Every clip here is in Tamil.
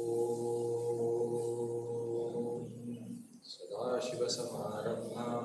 सदाशिवसमारम्भां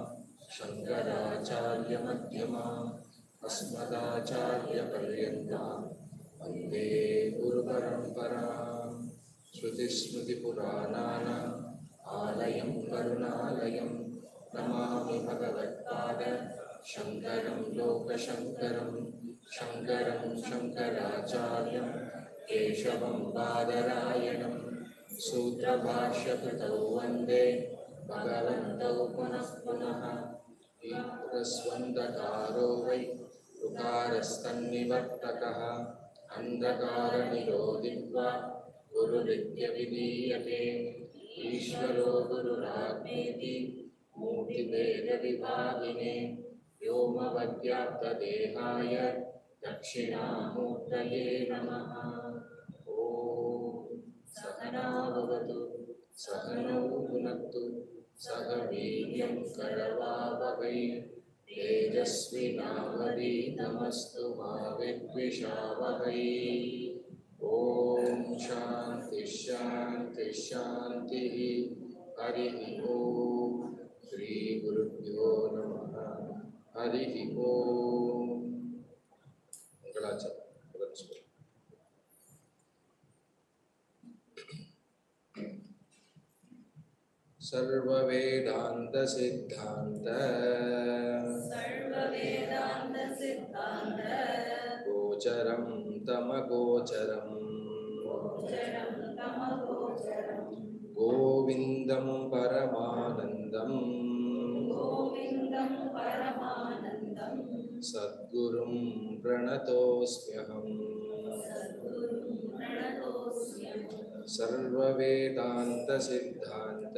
शङ्कराचार्यमध्यमाम् अस्मदाचार्यपर्यन्तां वन्दे गुरुपरम्पराम् श्रुतिस्मृतिपुराणानाम् आलयं करुणालयं नमामि भगवत्पाद शङ्करं लोकशङ्करं शङ्करं शङ्कराचार्यं केशवं बादरायणं सूत्रभाष्यकृतौ वन्दे भगवन्तौ पुनः पुनः ईश्वरस्वन्दकारो वै ऋकारस्तन्निवर्तकः अन्धकारनिरोधित्वा गुरुविद्यविधीयते ईश्वरो गुरुरात्मेति मूर्तिभेदविभागिने व्योमवद्याप्तदेहाय दक्षिणामूर्तये नमः ॐ सहना भवतु सहनौ भुनक्तु सह वीर्यं करवावहै तेजस्विनावधीतमस्तु मा विद्विषावहै ॐ शान्ति शान्ति शान्तिः हरिः ॐ श्रीगुरुभ्यो नमः हरिः ॐ मङ्गलाचरणं सर्ववेदान्तसिद्धान्त सर्ववेदान्तसिद्धान्त गोचरं तमगोचरम् गोचरं तमगोचरं गोविन्दं परमानन्दम् गोविन्दं परमानन्दं सद्गुरुं प्रणतोऽस्म्यहम् सद्गुरुं प्रणतोऽस्म्यहम् सर्ववेदान्तसिद्धान्त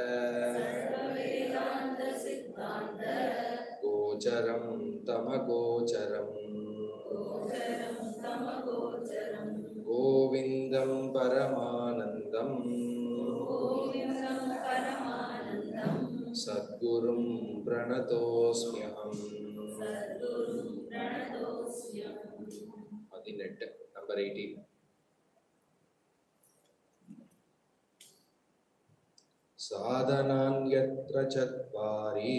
सर्ववेदान्तसिद्धान्त गोचरं तमगोचरम् गोचरं तमगोचरं गोविन्दं परमानन्दम् गोविन्दं परमानन्दं सद्गुरुं प्रणतोऽस्म्यहम् सद्गुरुं प्रणतोऽस्म्यहम् பதினெட்டு நம்பர் எயிட்டீன் साधनान्यत्र चत्वारि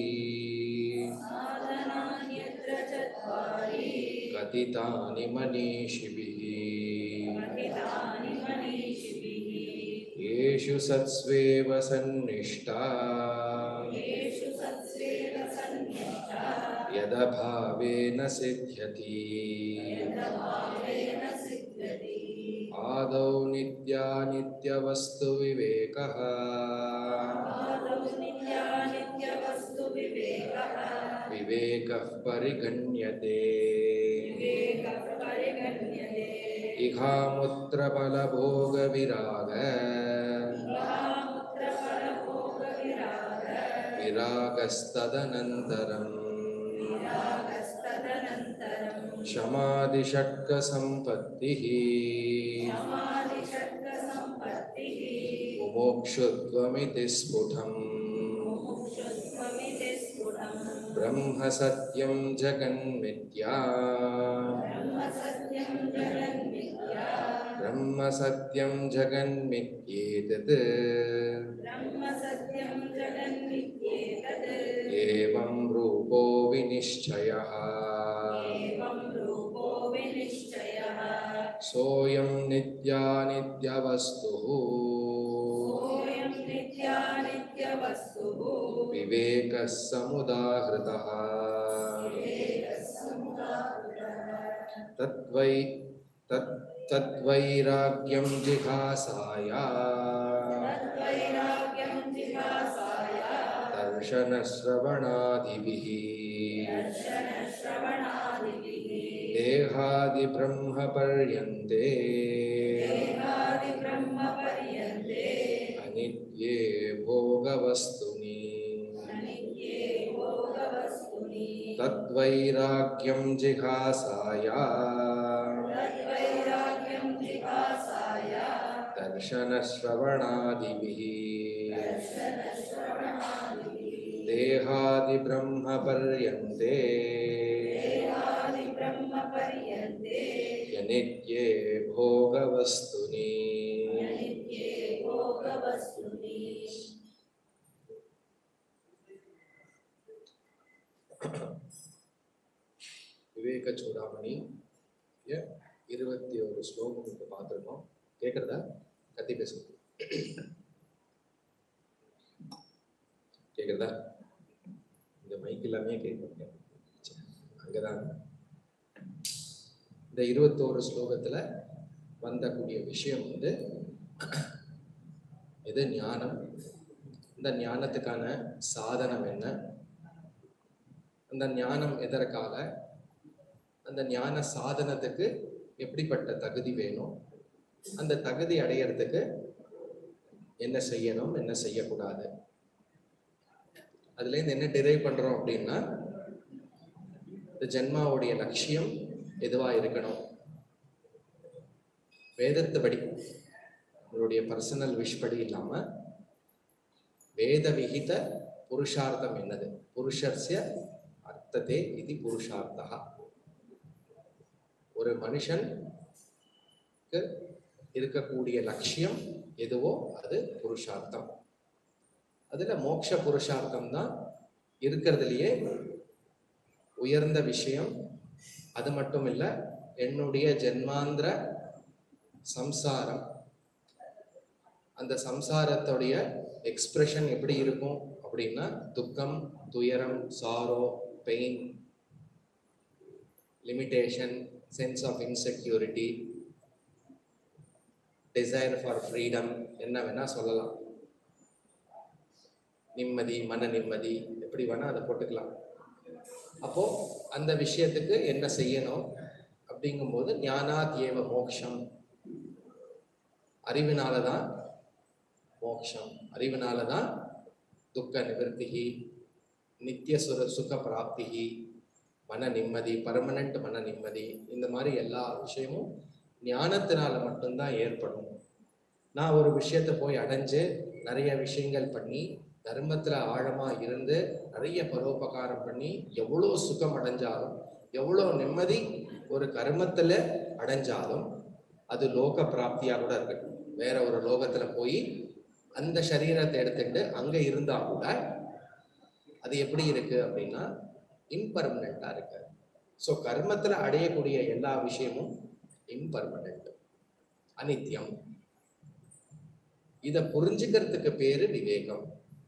साधनान्यत्र चत्वारि कथितानि मनीषिभिः पठितानि मनीषिभिः येषु सत्स्वेव सन्निष्ठा येषु सत्स्वेन सन्निष्ठा यदभावेन सिद्ध्यति यदभावेन सिद्ध्यति आदौ नित्यानित्यवस्तुविवेकः आदौ नित्यानित्यवस्तुविवेकः विवेकः परिगण्यते विवेकः परिगण्यते इहामुत्रफलभोगविराग महामुत्रफलभोगविराग विरागस्तदनन्तरम् विरागस्तदनन्तरम् क्षमादिषट्कसम्पत्तिः समाधिषट्कसम्पत्तिः मुमुक्षुत्वमिति स्फुटम् मुमुक्षुत्वमिति स्फुटम् ब्रह्म सत्यं जगन्मिथ्या ब्रह्मसत्यं जगन्मिथ्या ब्रह्म सत्यं जगन्मिथ्येतत् ब्रह्मसत्यं जगन्मिथ्येतत् एवं रूपो विनिश्चयः एवं रूपो विनिश्चयः सोऽयं नित्यानित्यवस्तुः सोऽयं नित्यानित्यवस्तुः विवेकः समुदाहृतः तद्वै तत् तद्वैराग्यं जिहासाय तद्वैराग्यं जिहासाय दर्शनश्रवणादिभिः दर्शनश्रवणादिभिः देहादिब्रह्मपर्यन्ते देहादिब्रह्मपर्यन्ते अनित्ये भोगवस्तुनि अनित्ये भोगवस्तुनि तद्वैराग्यं जिहासाय तद्वैराग्यं जिहासाय दर्शनश्रवणादिभिः दर्शनश्रवणादिभिः देहादिब्रह्मपर्यन्ते देहादिब्रह्मपर्यन्ते यनित्ये भोगवस्तुनि अनित्ये விவேக சூடாமணி ஏ- இருபத்தி ஒரு ஸ்லோகம் இப்போ பார்த்துருக்கோம் கேட்குறதா கத்தி பேசுங்க கேட்குறதா இந்த மைக் எல்லாமே கேட்குறீங்க அங்கதான் இந்த இருபத்தோரு ஸ்லோகத்துல வந்தக்கூடிய விஷயம் வந்து எது ஞானம் இந்த ஞானத்துக்கான சாதனம் என்ன அந்த ஞானம் எதற்காக அந்த ஞான சாதனத்துக்கு எப்படிப்பட்ட தகுதி வேணும் அந்த தகுதி அடையறதுக்கு என்ன செய்யணும் என்ன செய்யக்கூடாது அதுல இருந்து என்ன டிரைவ் பண்றோம் அப்படின்னா இந்த ஜென்மாவுடைய லட்சியம் எதுவா இருக்கணும் வேதத்துபடி உங்களுடைய பர்சனல் விஷ் படி இல்லாம வேத விகித புருஷார்த்தம் என்னது புருஷர்ஸ்ய அர்த்தத்தே இது புருஷார்த்தா ஒரு மனுஷனுக்கு இருக்கக்கூடிய லட்சியம் எதுவோ அது புருஷார்த்தம் அதுல மோட்ச புருஷார்த்தம் தான் இருக்கிறதுலயே உயர்ந்த விஷயம் அது மட்டும் இல்ல என்னுடைய ஜென்மாந்திர சம்சாரம் அந்த சம்சாரத்துடைய எக்ஸ்பிரஷன் எப்படி இருக்கும் அப்படின்னா துக்கம் துயரம் sorrow pain limitation sense of insecurity desire for freedom என்ன வேணா சொல்லலாம் நிம்மதி மன நிம்மதி எப்படி வேணா அதை போட்டுக்கலாம் அப்போ அந்த விஷயத்துக்கு என்ன செய்யணும் அப்படிங்கும்போது ஞானாத் ஏவ மோக்ஷம் அறிவினால தான் மோக்ஷம் அறிவினால தான் துக்க நிவர்த்திகி நித்திய சுர சுக பிராப்திகி மன நிம்மதி பர்மனண்ட் மன நிம்மதி இந்த மாதிரி எல்லா விஷயமும் ஞானத்தினால மட்டும்தான் ஏற்படும் நான் ஒரு விஷயத்தை போய் அடைஞ்சு நிறைய விஷயங்கள் பண்ணி தர்மத்துல ஆழமா இருந்து நிறைய பரோபகாரம் பண்ணி எவ்வளோ சுகம் அடைஞ்சாலும் எவ்வளோ நிம்மதி ஒரு கர்மத்துல அடைஞ்சாலும் அது லோக பிராப்தியா கூட இருக்கட்டும் வேற ஒரு லோகத்துல போய் அந்த சரீரத்தை எடுத்துட்டு அங்க இருந்தா கூட அது எப்படி இருக்கு அப்படின்னா இம்பர்மனண்டா இருக்கு ஸோ கர்மத்துல அடையக்கூடிய எல்லா விஷயமும் இம்பர்மனண்ட் அனித்யம் இத புரிஞ்சுக்கிறதுக்கு பேரு விவேகம்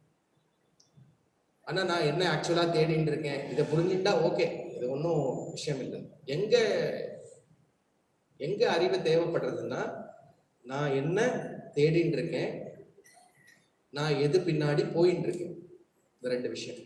ஆனா நான் என்ன ஆக்சுவலா தேடிட்டு இருக்கேன் இதை புரிஞ்சுட்டா ஓகே இது ஒன்றும் விஷயம் இல்லை எங்க எங்க அறிவு தேவைப்படுறதுன்னா நான் என்ன தேடிட்டு இருக்கேன் நான் எது பின்னாடி போயிட்டு இருக்கேன் இந்த ரெண்டு விஷயம்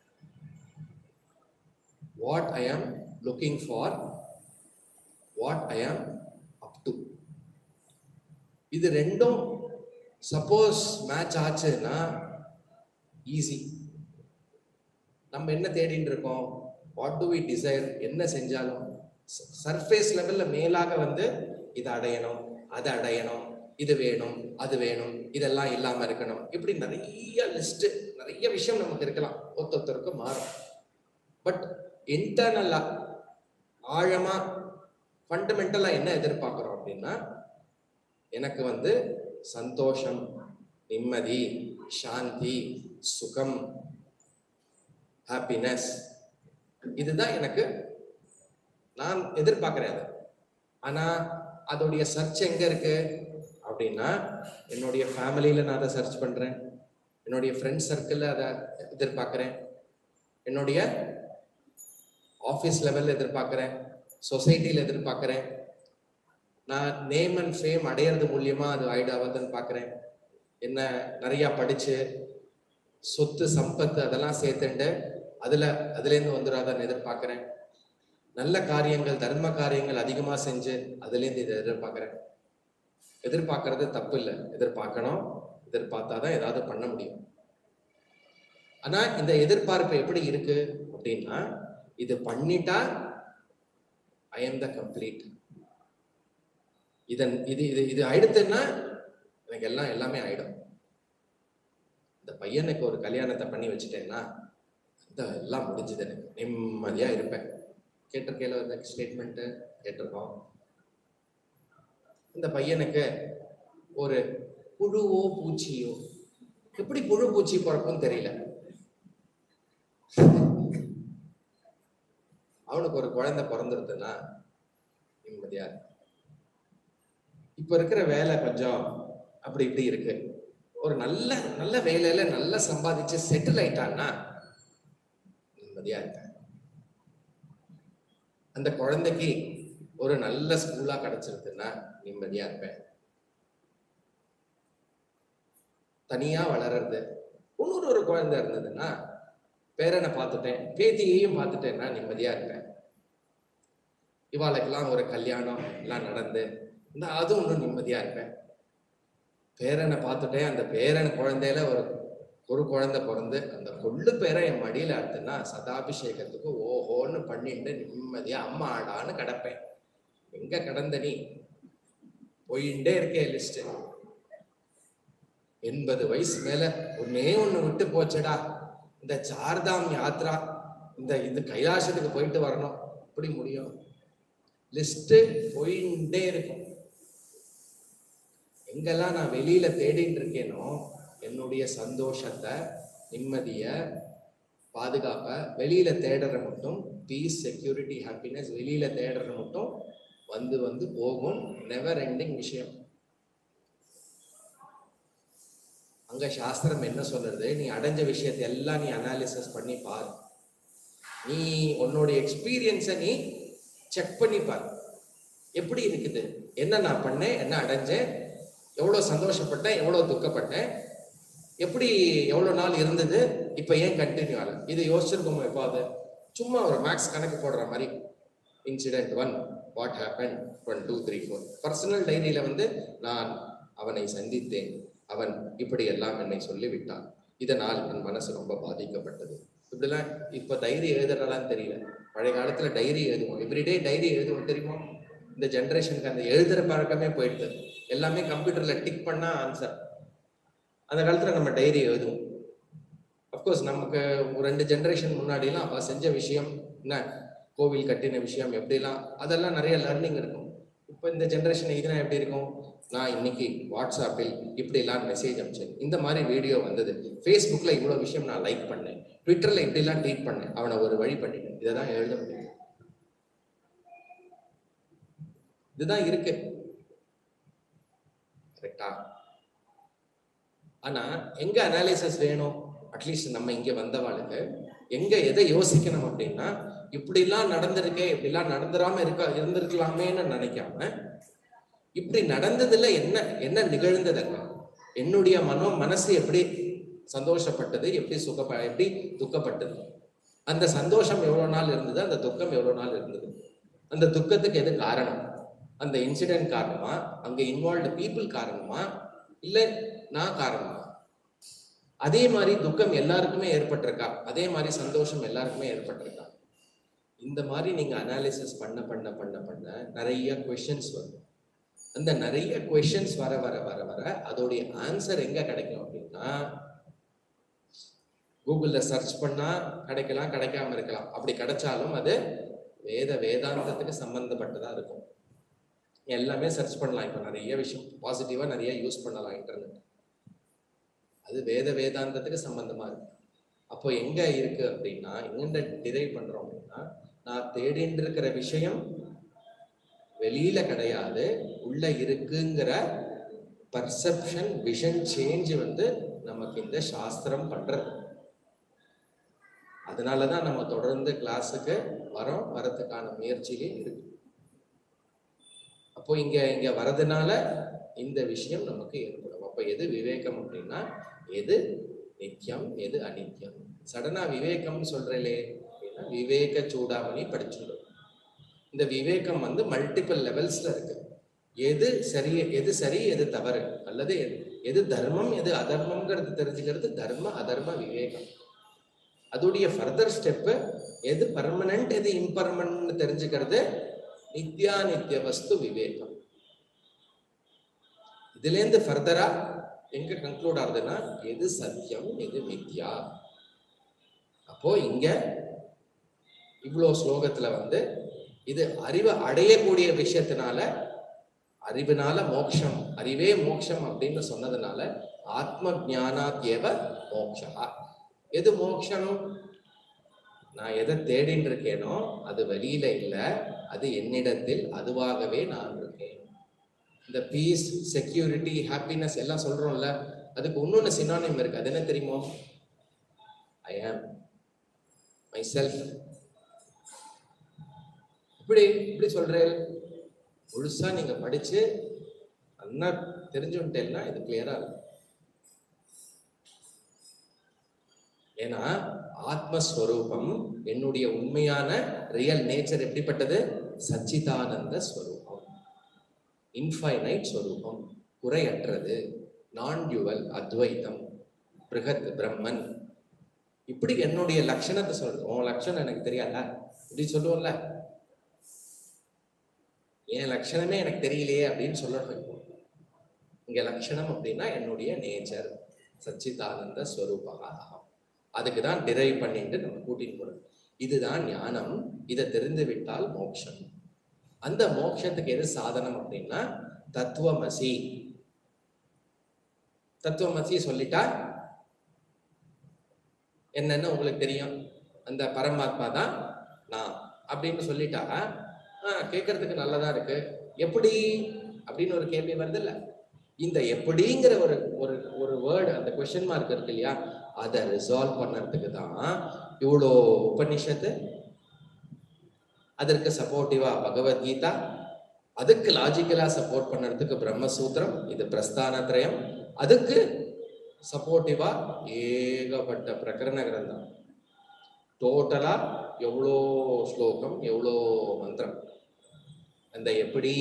வாட் ஐ ஆம் லுக்கிங் ஃபார் வாட் ஐ ஆம் அப் டு இது ரெண்டும் சப்போஸ் மேட்ச் ஆச்சுன்னா ஈஸி நம்ம என்ன தேடிட்டு இருக்கோம் வாட் டு வி டிசைர் என்ன செஞ்சாலும் சர்ஃபேஸ் லெவல்ல மேலாக வந்து இதை அடையணும் அதை அடையணும் இது வேணும் அது வேணும் இதெல்லாம் இல்லாம இருக்கணும் இப்படி நிறைய லிஸ்ட் நிறைய விஷயம் நமக்கு இருக்கலாம் ஒருத்தொருத்தருக்கு மாறும் பட் இன்டர்னலா ஆழமா ஃபண்டமெண்டலா என்ன எதிர்பார்க்கிறோம் அப்படின்னா எனக்கு வந்து சந்தோஷம் நிம்மதி சாந்தி சுகம் ஹாப்பினஸ் இதுதான் எனக்கு நான் எதிர்பார்க்கிறேன் அதை ஆனா அதோடைய சர்ச் எங்க இருக்கு அப்படின்னா என்னுடைய ஃபேமிலியில நான் அதை சர்ச் பண்றேன் என்னுடைய ஃப்ரெண்ட்ஸ் சர்க்கிளில் அதை எதிர்பார்க்கிறேன் என்னுடைய ஆஃபீஸ் லெவலில் எதிர்பார்க்கிறேன் சொசைட்டியில் எதிர்பார்க்கிறேன் நான் நேம் அண்ட் ஃபேம் அடையிறது மூலியமா அது ஆயிடாவதுன்னு பார்க்குறேன் என்ன நிறையா படிச்சு சொத்து சம்பத்து அதெல்லாம் சேர்த்துண்டு அதுல அதுலேருந்து வந்துடாதான்னு எதிர்பார்க்கிறேன் நல்ல காரியங்கள் தர்ம காரியங்கள் அதிகமா செஞ்சு அதுலேருந்து இதை எதிர்பார்க்கிறேன் எதிர்பார்க்கறது தப்பு இல்லை எதிர்பார்க்கணும் எதிர்பார்த்தாதான் ஏதாவது பண்ண முடியும் ஆனா இந்த எதிர்பார்ப்பு எப்படி இருக்கு அப்படின்னா இது பண்ணிட்டா ஐ எம் த கம்ப்ளீட் இதன் இது இது இது ஆயிடுத்துன்னா எனக்கு எல்லாம் எல்லாமே ஆயிடும் இந்த பையனுக்கு ஒரு கல்யாணத்தை பண்ணி வச்சுட்டேன்னா இந்த எல்லாம் முடிஞ்சது எனக்கு நிம்மதியா இருப்பேன் கேட்டிருக்கையில ஒரு ஸ்டேட்மெண்ட்டு கேட்டிருக்கோம் இந்த பையனுக்கு ஒரு புழுவோ பூச்சியோ எப்படி புழு பூச்சி பிறக்கும் தெரியல அவனுக்கு ஒரு குழந்தை பிறந்துருதுன்னா நிம்மதியா இருக்கு இப்ப இருக்கிற வேலை கொஞ்சம் அப்படி இப்படி இருக்கு ஒரு நல்ல நல்ல வேலையில நல்லா சம்பாதிச்சு செட்டில் ஆயிட்டான்னா நிம்மதியா இருக்க அந்த குழந்தைக்கு ஒரு நல்ல ஸ்கூலா கிடைச்சிருக்குன்னா நிம்மதியா இருப்பேன் தனியா வளர்றது இன்னொரு ஒரு குழந்தை இருந்ததுன்னா பேரனை பார்த்துட்டேன் பேத்தியையும் பார்த்துட்டேன்னா நிம்மதியா இருப்பேன் இவாளுக்கெல்லாம் ஒரு கல்யாணம் எல்லாம் நடந்து இந்த அதுவும் இன்னும் நிம்மதியா இருப்பேன் பேரனை பார்த்துட்டேன் அந்த பேரன் குழந்தையில ஒரு ஒரு குழந்தை பிறந்து அந்த கொள்ளு பேரை என் மடியில அடுத்துன்னா சதாபிஷேகத்துக்கு ஓஹோன்னு பண்ணிட்டு நிம்மதியா அம்மா ஆடான்னு கிடப்பேன் எங்க கடந்த நீ போயிட்டே இருக்கே லிஸ்ட் எண்பது வயசு மேல ஒன்னே ஒண்ணு விட்டு போச்சடா இந்த சார்தாம் யாத்ரா இந்த இது கைலாசத்துக்கு போயிட்டு வரணும் எப்படி முடியும் லிஸ்ட் போயிட்டே இருக்கும் எங்கெல்லாம் நான் வெளியில தேடிட்டு இருக்கேனோ என்னுடைய சந்தோஷத்தை நிம்மதிய பாதுகாப்ப வெளியில தேடுற மட்டும் பீஸ் செக்யூரிட்டி ஹாப்பினஸ் வெளியில தேடுற மட்டும் வந்து வந்து போகும் நெவர் எண்டிங் விஷயம் அங்க சாஸ்திரம் என்ன சொல்றது நீ அடைஞ்ச விஷயத்தை எல்லாம் நீ அனாலிசிஸ் பண்ணி பாரு நீ உன்னோட எக்ஸ்பீரியன்ஸை நீ செக் பண்ணி பாரு எப்படி இருக்குது என்ன நான் பண்ணேன் என்ன அடைஞ்சேன் எவ்வளோ சந்தோஷப்பட்டேன் எவ்வளோ துக்கப்பட்டேன் எப்படி எவ்வளோ நாள் இருந்தது இப்போ ஏன் கண்டினியூ ஆகல இது யோசிச்சிருக்கோமோ எப்பாவது சும்மா ஒரு மேக்ஸ் கணக்கு போடுற மாதிரி incident one what happen one two three four personal டைரியில வந்து நான் அவனை சந்தித்தேன் அவன் இப்படி எல்லாம் என்னை சொல்லிவிட்டான் இதனால் என் மனசு ரொம்ப பாதிக்கப்பட்டது இப்படிலாம் இப்போ டைரி எழுதுறாளான்னு தெரியல பழைய காலத்துல டைரி எழுதுவோம் எவ்ரிடே டைரி எழுதுவோம் தெரியுமா இந்த ஜென்ரேஷனுக்கு அந்த எழுதுற பழக்கமே போயிடுது எல்லாமே கம்ப்யூட்டர்ல டிக் பண்ணா ஆன்சர் அந்த காலத்துல நம்ம டைரி எழுதுவோம் அப்கோர்ஸ் நமக்கு ஒரு ரெண்டு ஜென்ரேஷன் முன்னாடிலாம் அவ செஞ்ச விஷயம் என்ன கோவில் கட்டின விஷயம் எப்படிலாம் அதெல்லாம் நிறைய லேர்னிங் இருக்கும் இப்போ இந்த ஜென்ரேஷன் இதுனா எப்படி இருக்கும் நான் இன்னைக்கு வாட்ஸ்அப்பில் இப்படிலாம் மெசேஜ் அனுப்பிச்சேன் இந்த மாதிரி வீடியோ வந்தது ஃபேஸ்புக்கில் இவ்வளோ விஷயம் நான் லைக் பண்ணேன் ட்விட்டரில் இப்படிலாம் ட்வீட் பண்ணேன் அவனை ஒரு வழி பண்ணிட்டேன் இதை தான் எழுத முடியும் இதுதான் இருக்கு கரெக்டா ஆனா எங்க அனாலிசிஸ் வேணும் அட்லீஸ்ட் நம்ம இங்க வந்தவாளுக்கு எங்க எதை யோசிக்கணும் அப்படின்னா இப்படிலாம் நடந்திருக்கே இப்படிலாம் நடந்துராம இருக்க இருந்திருக்கலாமேன்னு நினைக்காம இப்படி நடந்ததுல என்ன என்ன நிகழ்ந்ததல்ல என்னுடைய மனோ மனசு எப்படி சந்தோஷப்பட்டது எப்படி சுகப்ப எப்படி துக்கப்பட்டது அந்த சந்தோஷம் எவ்வளவு நாள் இருந்தது அந்த துக்கம் எவ்வளவு நாள் இருந்தது அந்த துக்கத்துக்கு எது காரணம் அந்த இன்சிடென்ட் காரணமா அங்க இன்வால்வ்டு பீப்புள் காரணமா இல்ல நான் காரணமா அதே மாதிரி துக்கம் எல்லாருக்குமே ஏற்பட்டிருக்கா அதே மாதிரி சந்தோஷம் எல்லாருக்குமே ஏற்பட்டிருக்கா இந்த மாதிரி நீங்க அனாலிசிஸ் பண்ண பண்ண பண்ண பண்ண நிறைய கொஷின்ஸ் வரும் அந்த நிறைய கொஷின்ஸ் வர வர வர வர அதோடைய ஆன்சர் எங்க கிடைக்கும் அப்படின்னா கூகுள்ல சர்ச் பண்ணா கிடைக்கலாம் கிடைக்காம இருக்கலாம் அப்படி கிடைச்சாலும் அது வேத வேதாந்தத்துக்கு சம்பந்தப்பட்டதா இருக்கும் எல்லாமே சர்ச் பண்ணலாம் இப்போ நிறைய விஷயம் பாசிட்டிவா நிறைய யூஸ் பண்ணலாம் இன்டர்நெட் அது வேத வேதாந்தத்துக்கு சம்பந்தமா இருக்கு அப்போ எங்க இருக்கு அப்படின்னா எங்க டிரைவ் பண்றோம் அப்படின்னா நான் தேடிட்டு இருக்கிற விஷயம் வெளியில கிடையாது உள்ள இருக்குங்கிற பர்செப்ஷன் விஷன் சேஞ்ச் வந்து நமக்கு இந்த சாஸ்திரம் பண்றது அதனாலதான் நம்ம தொடர்ந்து கிளாஸுக்கு வரோம் வரதுக்கான முயற்சியிலே இருக்கு அப்போ இங்க இங்க வரதுனால இந்த விஷயம் நமக்கு ஏற்படும் அப்போ எது விவேகம் அப்படின்னா எது நித்தியம் எது அனித்யம் சடனா விவேகம் சொல்றேலே அப்படின்னா விவேக சூடாமணி படிச்சுடும் இந்த விவேகம் வந்து மல்டிபிள் லெவல்ஸ்ல இருக்கு எது சரி எது சரி எது தவறு அல்லது எது- எது தர்மம் எது அதர்மம்ங்கிறது தெரிஞ்சுக்கிறது தர்ம அதர்ம விவேகம் அதோடைய ஃபர்தர் ஸ்டெப்பு எது பர்மனன்ட் எது இம்பர்மனன்ட் தெரிஞ்சுக்கிறது நித்யா நித்திய வஸ்து விவேகம் இதுல இருந்து ஃபர்தரா எங்க கன்க்ளூட் ஆகுதுன்னா எது சத்தியம் எது மித்யா அப்போ இங்க இவ்வளோ ஸ்லோகத்துல வந்து இது அறிவை அடையக்கூடிய விஷயத்தினால அறிவினால மோட்சம் அறிவே மோட்சம் அப்படின்னு சொன்னதுனால ஆத்ம ஜானாத் ஏவ மோக்ஷா எது மோக்ஷனம் நான் எதை தேடின்னு இருக்கேனோ அது வெளியில இல்ல அது என்னிடத்தில் அதுவாகவே நான் இருக்கேன் இந்த பீஸ் செக்யூரிட்டி ஹாப்பினஸ் எல்லாம் சொல்றோம்ல அதுக்கு இன்னொன்னு சினானிம் இருக்கு அது என்ன தெரியுமோ ஐ ஆம் மை செல்ஃப் இப்படி இப்படி சொல்றேன் முழுசா நீங்க படிச்சு நல்லா தெரிஞ்சுட்டேன்னா இது கிளியரா இருக்கும் ஏன்னா ஆத்மஸ்வரூபம் என்னுடைய உண்மையான ரியல் நேச்சர் எப்படிப்பட்டது சச்சிதானந்த ஸ்வரூபம் இன்ஃபைனைட் ஸ்வரூபம் குறையற்றது நான் டுவல் அத்வைத்தம் பிருகத் பிரம்மன் இப்படி என்னுடைய லட்சணத்தை சொல்றது உன் லட்சணம் எனக்கு தெரியாதா இப்படி சொல்லுவோம்ல என் லட்சணமே எனக்கு தெரியலையே அப்படின்னு சொல்லணும் இப்போ இங்க லட்சணம் அப்படின்னா என்னுடைய நேச்சர் சச்சிதானந்த ஸ்வரூபா அதுக்கு தான் டிரைவ் பண்ணிட்டு நம்ம கூட்டிட்டு போறோம் இதுதான் ஞானம் இதை தெரிந்து விட்டால் மோட்சம் அந்த மோட்சத்துக்கு எது சாதனம் அப்படின்னா தத்துவமசி தத்துவமசி சொல்லிட்டா என்னன்னு உங்களுக்கு தெரியும் அந்த பரமாத்மா தான் நான் அப்படின்னு சொல்லிட்டா ஆஹ் கேட்கறதுக்கு நல்லதா இருக்கு எப்படி அப்படின்னு ஒரு கேள்வி வருது இல்ல இந்த எப்படிங்கிற ஒரு ஒரு ஒரு வேர்டு அந்த கொஸ்டின் மார்க் இருக்கு இல்லையா அதை ரிசால்வ் பண்ணறதுக்கு தான் இவ்வளோ உபனிஷத்து அதற்கு சப்போர்ட்டிவா பகவத்கீதா அதுக்கு லாஜிக்கலா சப்போர்ட் பண்ணுறதுக்கு பிரம்மசூத்திரம் இது பிரஸ்தானத்ரயம் அதுக்கு சப்போர்ட்டிவா ஏகப்பட்ட பிரகரண கிரந்தம் டோட்டலா எவ்வளோ ஸ்லோகம் எவ்வளோ மந்திரம் அந்த எப்படி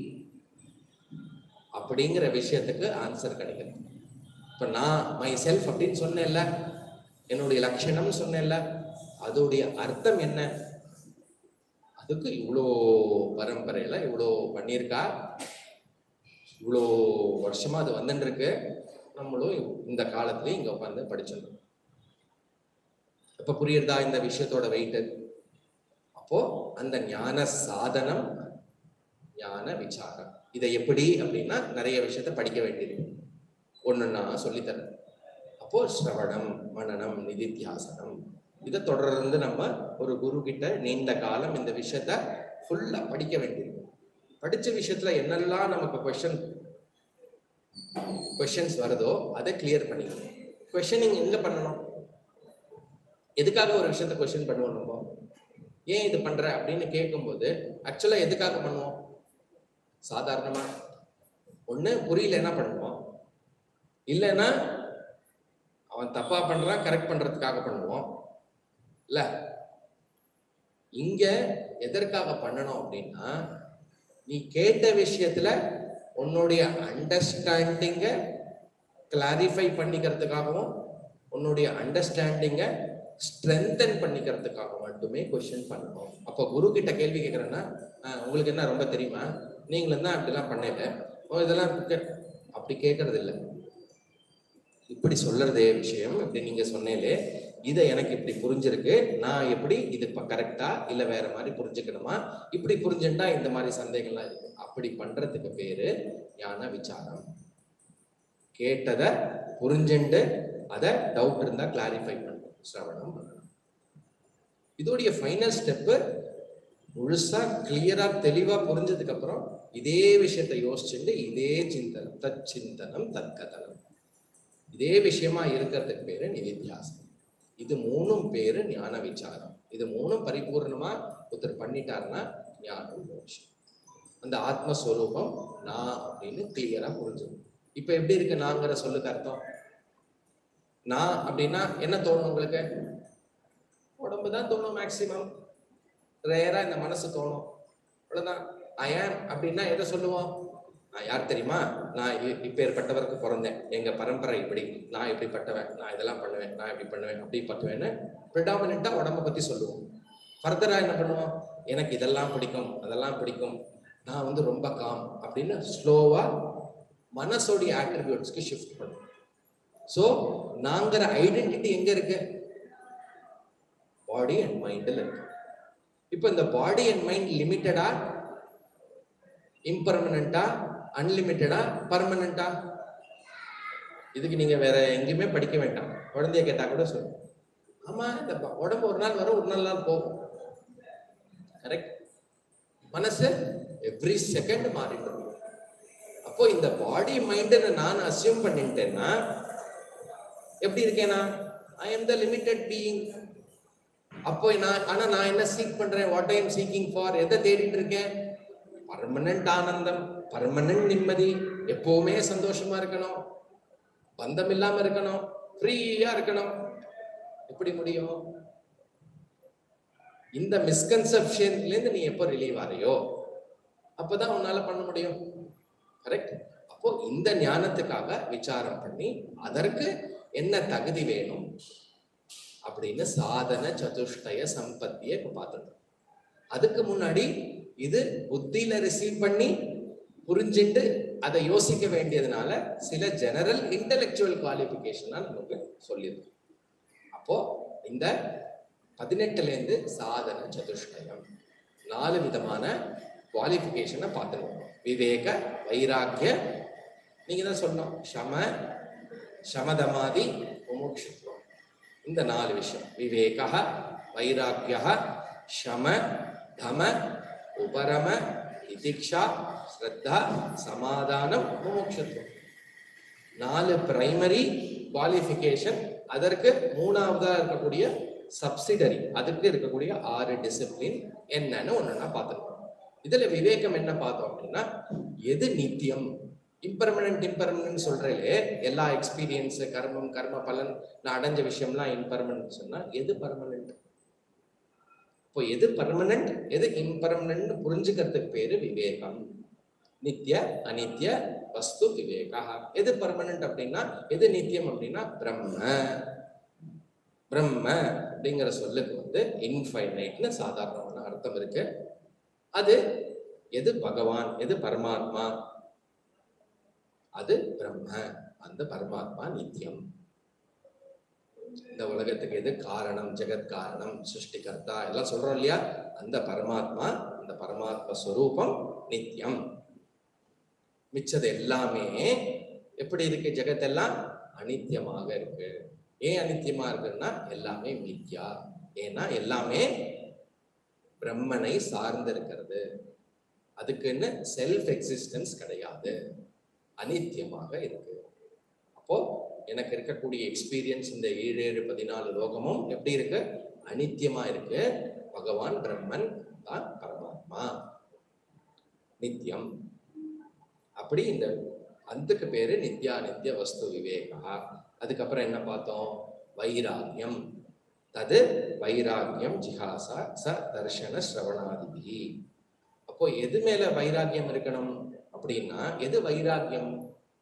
அப்படிங்கிற விஷயத்துக்கு ஆன்சர் கிடைக்குது இப்ப நான் மை செல்ஃப் அப்படின்னு சொன்னேன்ல என்னுடைய லட்சணம் சொன்னேன்ல அதோடைய அர்த்தம் என்ன அதுக்கு இவ்வளோ பரம்பரையில இவ்வளோ பண்ணியிருக்கா இவ்வளோ வருஷமா அது வந்துட்டு இருக்கு நம்மளும் இந்த காலத்துலயும் இங்க உட்காந்து படிச்சிருந்தோம் இப்ப புரியுறதா இந்த விஷயத்தோட வெயிட் அப்போ அந்த ஞான சாதனம் ஞான விசாரம் இதை எப்படி அப்படின்னா நிறைய விஷயத்த படிக்க வேண்டியது ஒண்ணுன்னா சொல்லித்தரேன் அப்போ ஸ்ரவணம் மனனம் நிதித்தியாசனம் இதை தொடர்ந்து நம்ம ஒரு குரு கிட்ட நீண்ட காலம் இந்த விஷயத்த ஃபுல்லா படிக்க வேண்டியிருக்கு படிச்ச விஷயத்துல என்னெல்லாம் நமக்கு கொஸ்டின் கொஸ்டின்ஸ் வருதோ அதை கிளியர் பண்ணிக்கணும் கொஸ்டினிங் எங்க பண்ணணும் எதுக்காக ஒரு விஷயத்த கொஸ்டின் பண்ணுவோம் நம்ம ஏன் இது பண்ற அப்படின்னு கேட்கும்போது ஆக்சுவலா எதுக்காக பண்ணுவோம் சாதாரணமா ஒண்ணு புரியல என்ன பண்ணுவோம் இல்லைன்னா அவன் தப்பா பண்றான் கரெக்ட் பண்றதுக்காக பண்ணுவோம் இல்ல இங்க எதற்காக பண்ணணும் அப்படின்னா நீ கேட்ட விஷயத்துல உன்னுடைய அண்டர்ஸ்டாண்டிங்க கிளாரிஃபை பண்ணிக்கிறதுக்காகவும் உன்னுடைய அண்டர்ஸ்டாண்டிங்க ஸ்ட்ரென்தன் பண்ணிக்கிறதுக்காக மட்டுமே கொஸ்டின் பண்ணணும் அப்போ குரு கிட்ட கேள்வி கேட்குறேன்னா உங்களுக்கு என்ன ரொம்ப தெரியுமா நீங்களும் தான் அப்படிலாம் பண்ணல ஓ இதெல்லாம் கே- அப்படி கேட்கறது இல்லை இப்படி சொல்றதே விஷயம் இப்படி நீங்க சொன்னேலே இதை எனக்கு இப்படி புரிஞ்சிருக்கு நான் எப்படி இது இப்போ கரெக்டா இல்ல வேற மாதிரி புரிஞ்சுக்கணுமா இப்படி புரிஞ்சுட்டா இந்த மாதிரி சந்தேகம்லாம் இருக்கு அப்படி பண்றதுக்கு பேரு ஞான விசாரம் கேட்டதை புரிஞ்சுண்டு அதை டவுட் இருந்தா கிளாரிஃபை பண்ணணும் சிரவணம் பண்ணணும் இதோடைய ஃபைனல் ஸ்டெப்பு முழுசா கிளியரா தெளிவா புரிஞ்சதுக்கு அப்புறம் இதே விஷயத்தை யோசிச்சுட்டு இதே சிந்தனம் தத் சிந்தனம் தற்கதனம் இதே விஷயமா இருக்கிறதுக்கு பேரு நிதித்தியாசம் இது மூணும் பேரு ஞான விசாரம் இது மூணும் பரிபூர்ணமா ஒருத்தர் பண்ணிட்டாருன்னா ஞானம் மோட்சம் அந்த ஆத்மஸ்வரூபம் நான் அப்படின்னு கிளியரா புரிஞ்சுக்கணும் இப்ப எப்படி இருக்கு நாங்கிற சொல்லுக்கு அர்த்தம் நான் அப்படின்னா என்ன தோணும் உங்களுக்கு உடம்பு தான் தோணும் மேக்சிமம் ரேரா இந்த மனசு தோணும் அவ்வளவுதான் அயன் அப்படின்னா எதை சொல்லுவோம் நான் யார் தெரியுமா நான் இ- இப்பேற்பட்டவருக்கு பிறந்தேன் எங்க பரம்பரை இப்படி நான் இப்படிப்பட்டவன் நான் இதெல்லாம் பண்ணுவேன் நான் இப்படி பண்ணுவேன் அப்படி பண்ணுவேன்னு ப்ரிடாமினா உடம்ப பத்தி சொல்லுவோம் ஃபர்தரா என்ன பண்ணுவோம் எனக்கு இதெல்லாம் பிடிக்கும் அதெல்லாம் பிடிக்கும் நான் வந்து ரொம்ப காம் அப்படின்னு ஸ்லோவா மனசோடைய ஆட்ரிபியூட்ஸ்க்கு ஷிஃப்ட் பண்ணுவோம் ஸோ நாங்கிற ஐடென்டிட்டி எங்க இருக்கு பாடி அண்ட் மைண்டில் இருக்கு இப்போ இந்த பாடி அண்ட் மைண்ட் லிமிட்டடா இம்பர்மனண்டா அன்லிமிட்டடா பர்மனண்டா இதுக்கு நீங்க வேற எங்கேயுமே படிக்க வேண்டாம் குழந்தைய கேட்டா கூட சொல்லும் ஆமா இந்த ப- உடம்பு ஒரு நாள் வரும் ஒரு நாள் நாள் போகும் கரெக்ட் மனசு எவ்ரி செகண்ட் மாறிட்டு இருக்கும் அப்போ இந்த பாடி மைண்ட் நான் அசியூம் பண்ணிட்டேன்னா எப்படி இருக்கேனா I am the limited being அப்போ நான் ஆனா நான் என்ன சீக் பண்றேன் what I am seeking for எதை தேடிட்டு இருக்கேன் பர்மனன்ட் ஆனந்தம் பர்மனன்ட் நிம்மதி எப்பவுமே சந்தோஷமா இருக்கணும் பந்தம் இல்லாம இருக்கணும் ஃப்ரீயா இருக்கணும் எப்படி முடியும் இந்த மிஸ்கன்செப்ஷன்ல இருந்து நீ எப்போ ரிலீவ் ஆறியோ அப்பதான் உன்னால பண்ண முடியும் கரெக்ட் அப்போ இந்த ஞானத்துக்காக விசாரம் பண்ணி அதற்கு என்ன தகுதி வேணும் அப்படின்னு சாதன சதுஷ்டய சம்பத்தியை இப்ப பார்த்துட்டோம் அதுக்கு முன்னாடி இது புத்தியில ரிசீவ் பண்ணி புரிஞ்சுட்டு அதை யோசிக்க வேண்டியதுனால சில ஜெனரல் இன்டெலெக்சுவல் குவாலிஃபிகேஷனா நமக்கு சொல்லியிருக்கு அப்போ இந்த பதினெட்டுல இருந்து சாதன சதுஷ்டயம் நாலு விதமான குவாலிஃபிகேஷனை பார்த்துருவோம் விவேக வைராக்கிய நீங்க தான் சொன்னோம் ஷம சமதமாதி முமுட்சுத்துவம் இந்த நாலு விஷயம் விவேக வைராக்கிய ஷம தம உபரம திதிக்ஷா ஸ்ரத்தா சமாதானம் முமுட்சுத்துவம் நாலு பிரைமரி குவாலிஃபிகேஷன் அதற்கு மூணாவதா இருக்கக்கூடிய சப்சிடரி அதுக்கு இருக்கக்கூடிய ஆறு டிசிப்ளின் என்னன்னு ஒண்ணுன்னா பார்த்துருக்கோம் இதுல விவேகம் என்ன பார்த்தோம் அப்படின்னா எது நித்தியம் இம்பர்மனன்ட் இம்பர்மனன்ட் சொல்றேலே எல்லா எக்ஸ்பீரியன்ஸ் கர்மம் கர்ம பலன் நான் அடைஞ்ச விஷயம்லாம் இம்பர்மனன்ட் சொன்னா எது பர்மனன்ட் இப்போ எது பர்மனன்ட் எது இம்பர்மனன்ட் புரிஞ்சுக்கிறதுக்கு பேரு விவேகம் நித்திய அனித்ய வஸ்து விவேகா எது பர்மனன்ட் அப்படின்னா எது நித்தியம் அப்படின்னா பிரம்ம பிரம்ம அப்படிங்கிற சொல்லுக்கு வந்து இன்ஃபைனைட்னு சாதாரணமான அர்த்தம் இருக்கு அது எது பகவான் எது பரமாத்மா அது பிரம்ம அந்த பரமாத்மா நித்தியம் இந்த உலகத்துக்கு எது காரணம் ஜெகத் காரணம் சிருஷ்டிகர்த்தா எல்லாம் சொல்றோம் இல்லையா அந்த பரமாத்மா அந்த பரமாத்ம ஸ்வரூபம் நித்தியம் மிச்சது எல்லாமே எப்படி இருக்கு ஜெகத் எல்லாம் அனித்தியமாக இருக்கு ஏன் அனித்தியமா இருக்குன்னா எல்லாமே மித்யா ஏன்னா எல்லாமே பிரம்மனை சார்ந்து இருக்கிறது அதுக்குன்னு செல்ஃப் எக்ஸிஸ்டன்ஸ் கிடையாது அனித்தியமாக இருக்கு அப்போ எனக்கு இருக்கக்கூடிய எக்ஸ்பீரியன்ஸ் இந்த ஏழு ஏழு பதினாலு லோகமும் எப்படி இருக்கு அனித்தியமா இருக்கு பகவான் பிரம்மன் தான் பரமாத்மா நித்தியம் அப்படி இந்த அதுக்கு பேரு நித்யா நித்திய வஸ்து விவேகா அதுக்கப்புறம் என்ன பார்த்தோம் வைராகியம் தது வைராகியம் ஜிஹாசா ச தர்ஷன ஸ்ரவணாதிபி அப்போ எது மேல வைராகியம் இருக்கணும் அப்படின்னா எது வைராகியம்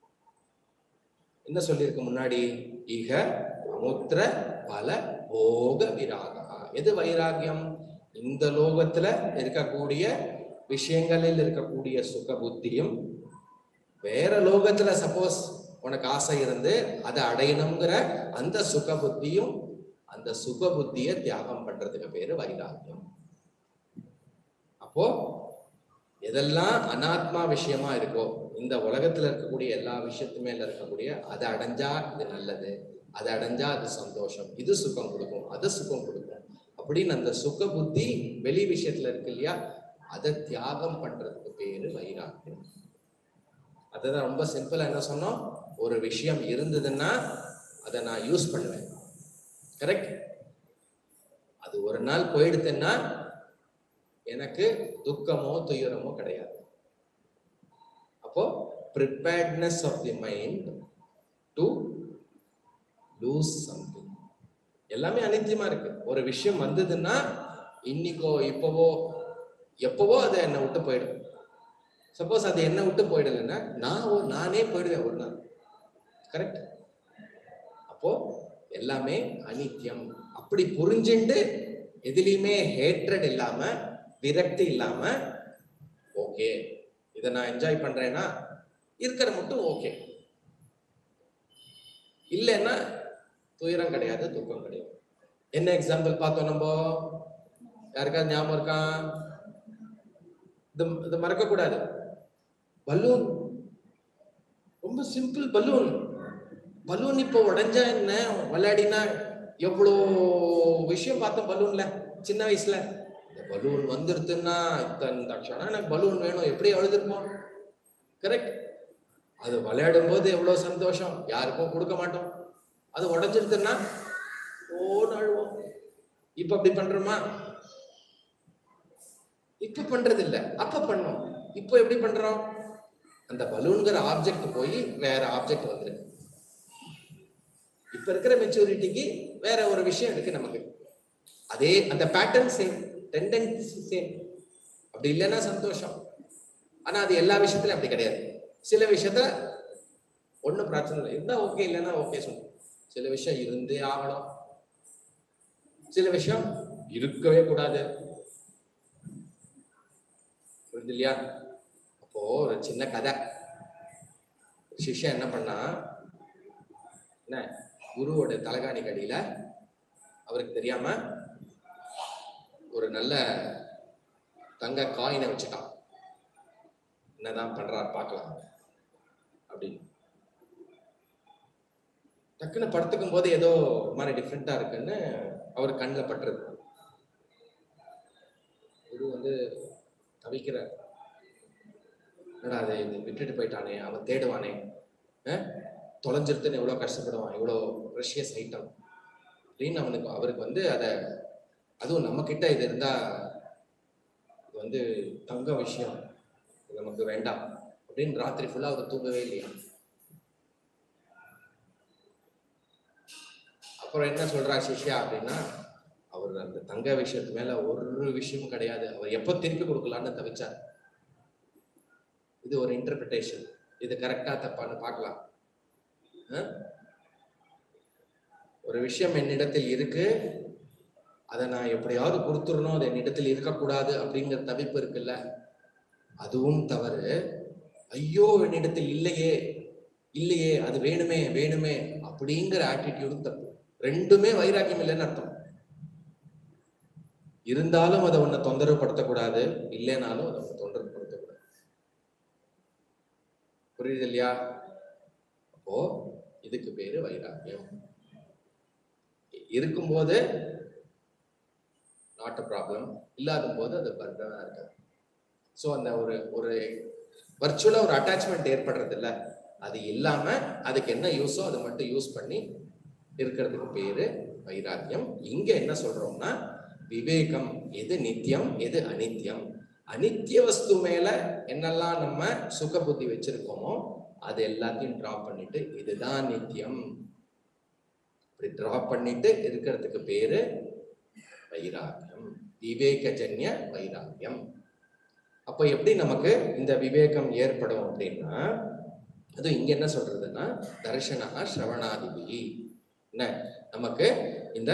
என்ன சொல்லியிருக்கு முன்னாடி இக அமுத்திர பல போக விராகா எது வைராகியம் இந்த லோகத்துல இருக்கக்கூடிய விஷயங்களில் இருக்கக்கூடிய சுக புத்தியும் வேற லோகத்துல சப்போஸ் உனக்கு ஆசை இருந்து அதை அடையணுங்கிற அந்த சுக புத்தியும் அந்த சுக புத்திய தியாகம் பண்றதுக்கு பேரு வைராகியம் அப்போ எதெல்லாம் அனாத்மா விஷயமா இருக்கோ இந்த உலகத்துல இருக்கக்கூடிய எல்லா விஷயத்து மேல இருக்கக்கூடிய அதை அடைஞ்சா இது நல்லது அதை அடைஞ்சா அது சந்தோஷம் இது சுகம் கொடுக்கும் அது சுகம் கொடுக்கும் அப்படின்னு அந்த சுக புத்தி வெளி விஷயத்துல இருக்கு இல்லையா அதை தியாகம் பண்றதுக்கு பேரு வைராக்கியம் அதுதான் ரொம்ப சிம்பிளா என்ன சொன்னோம் ஒரு விஷயம் இருந்ததுன்னா அதை நான் யூஸ் பண்ணுவேன் கரெக்ட் அது ஒரு நாள் போயிடுதுன்னா எனக்கு துக்கமோ துயரமோ கிடையாது அப்போ preparedness of the mind to lose something எல்லாமே அனித்தியமா இருக்கு ஒரு விஷயம் வந்ததுன்னா இன்னைக்கோ இப்போவோ எப்பவோ அது என்னை விட்டு போயிடும் சப்போஸ் அது என்ன விட்டு போயிடலைன்னா நான் ஒரு- நானே போயிடுவேன் ஒரு நாள் கரெக்ட் அப்போ எல்லாமே அனித்தியம் அப்படி புரிஞ்சுண்டு எதுலையுமே ஹேட்ரட் இல்லாம விரக்தி இல்லாம ஓகே இதை நான் என்ஜாய் பண்றேன்னா இருக்கிற மட்டும் ஓகே இல்லைன்னா துயரம் கிடையாது துக்கம் கிடையாது என்ன எக்ஸாம்பிள் பார்த்தோம் நம்ம யாருக்காவது ஞாபகம் இருக்கா இது இது மறக்க கூடாது பலூன் ரொம்ப சிம்பிள் பலூன் பலூன் இப்போ உடைஞ்சா என்ன விளையாடினா எவ்வளோ விஷயம் பார்த்தோம் பலூன்ல சின்ன வயசுல இந்த பலூன் வந்துருதுன்னா இந்த க்ஷணம் எனக்கு பலூன் வேணும் எப்படி அழுதுருப்போம் கரெக்ட் அது விளையாடும் போது எவ்வளவு சந்தோஷம் யாருக்கும் கொடுக்க மாட்டோம் அது உடைஞ்சிருதுன்னா ஓன்னு அழுவோம் இப்ப அப்படி பண்றோமா இப்ப பண்றது இல்ல அப்ப பண்ணோம் இப்போ எப்படி பண்றோம் அந்த பலூன்கிற ஆப்ஜெக்ட் போய் வேற ஆப்ஜெக்ட் வந்துருக்கு இப்ப இருக்கிற மெச்சூரிட்டிக்கு வேற ஒரு விஷயம் இருக்கு நமக்கு அதே அந்த பேட்டர்ன் சேம் டெண்டன்சி சேம் அப்படி இல்லைன்னா சந்தோஷம் ஆனா அது எல்லா விஷயத்துலயும் அப்படி கிடையாது சில விஷயத்துல ஒண்ணும் பிரச்சனை இல்லை இருந்தா ஓகே இல்லைன்னா ஓகே சொல்லு சில விஷயம் இருந்தே ஆகணும் சில விஷயம் இருக்கவே கூடாது புரியுது இல்லையா அப்போ ஒரு சின்ன கதை சிஷ்யன் என்ன பண்ணா என்ன குருவோட தலகாணி கடியில அவருக்கு தெரியாம ஒரு நல்ல தங்க காயினை வச்சுட்டான் என்னதான் பண்றாரு பார்க்கலாம் அப்படின்னு டக்குன்னு படுத்துக்கும் போது ஏதோ ஒரு மாதிரி டிஃப்ரெண்டா இருக்குன்னு அவர் கண்ணில் பட்டுறது குரு வந்து தவிக்கிறார் என்னடா அதை விட்டுட்டு போயிட்டானே அவன் தேடுவானே அஹ்? தொலைஞ்சிருத்துன்னு எவ்வளோ கஷ்டப்படுவான் எவ்வளோ ப்ரெஷியஸ் ஐட்டம் அப்படின்னு அவனுக்கு அவருக்கு வந்து அதை அதுவும் நம்ம கிட்ட இது இருந்தா இது வந்து தங்க விஷயம் இது நமக்கு வேண்டாம் அப்படின்னு ராத்திரி ஃபுல்லா அவர் தூங்கவே இல்லையா அப்புறம் என்ன சொல்றா சிஷ்யா அப்படின்னா அவர் அந்த தங்க விஷயத்து மேல ஒரு விஷயமும் கிடையாது அவர் எப்போ திருப்பி கொடுக்கலான்னு தவிச்சார் இது ஒரு இன்டர்பிரிட்டேஷன் இது கரெக்டா தப்பான்னு பார்க்கலாம் அஹ்? ஒரு விஷயம் என்னிடத்தில் இருக்கு அதை நான் எப்படியாவது கொடுத்துடணும் அது என்னிடத்தில் இருக்கக்கூடாது அப்படிங்கிற தவிப்பு இருக்குல்ல அதுவும் தவறு ஐயோ என்னிடத்தில் இல்லையே இல்லையே அது வேணுமே வேணுமே அப்படிங்கிற ஆட்டிடியூடும் தப்பு ரெண்டுமே வைராக்கியம் இல்லைன்னு அர்த்தம் இருந்தாலும் அதை உன்னை தொந்தரவுப்படுத்தக்கூடாது இல்லைனாலும் அதை உன்னை தொந்தரவுப்படுத்தக்கூடாது புரியுது இல்லையா அப்போ இதுக்கு பேரு வைராக்கியம் இருக்கும்போது நாட் அ ப்ராப்ளம் இல்லாத போது அது பர்டனா இருக்காது ஸோ அந்த ஒரு ஒரு வர்ச்சுவலா ஒரு அட்டாச்மெண்ட் ஏற்படுறது இல்ல அது இல்லாம அதுக்கு என்ன யூஸோ அதை மட்டும் யூஸ் பண்ணி இருக்கிறதுக்கு பேரு வைராக்கியம் இங்க என்ன சொல்றோம்னா விவேகம் எது நித்தியம் எது அனித்தியம் அனித்திய வஸ்து மேல என்னெல்லாம் நம்ம சுக புத்தி வச்சிருக்கோமோ அது எல்லாத்தையும் டிராப் பண்ணிட்டு இதுதான் நித்தியம் இப்படி டிராப் பண்ணிட்டு இருக்கிறதுக்கு பேரு வைராக்கியம் விவேகஜன்ய வைராக்கியம் அப்போ எப்படி நமக்கு இந்த விவேகம் ஏற்படும் அப்படின்னா அது இங்க என்ன சொல்றதுன்னா தர்ஷனா ஸ்ரவணாதிபி என்ன நமக்கு இந்த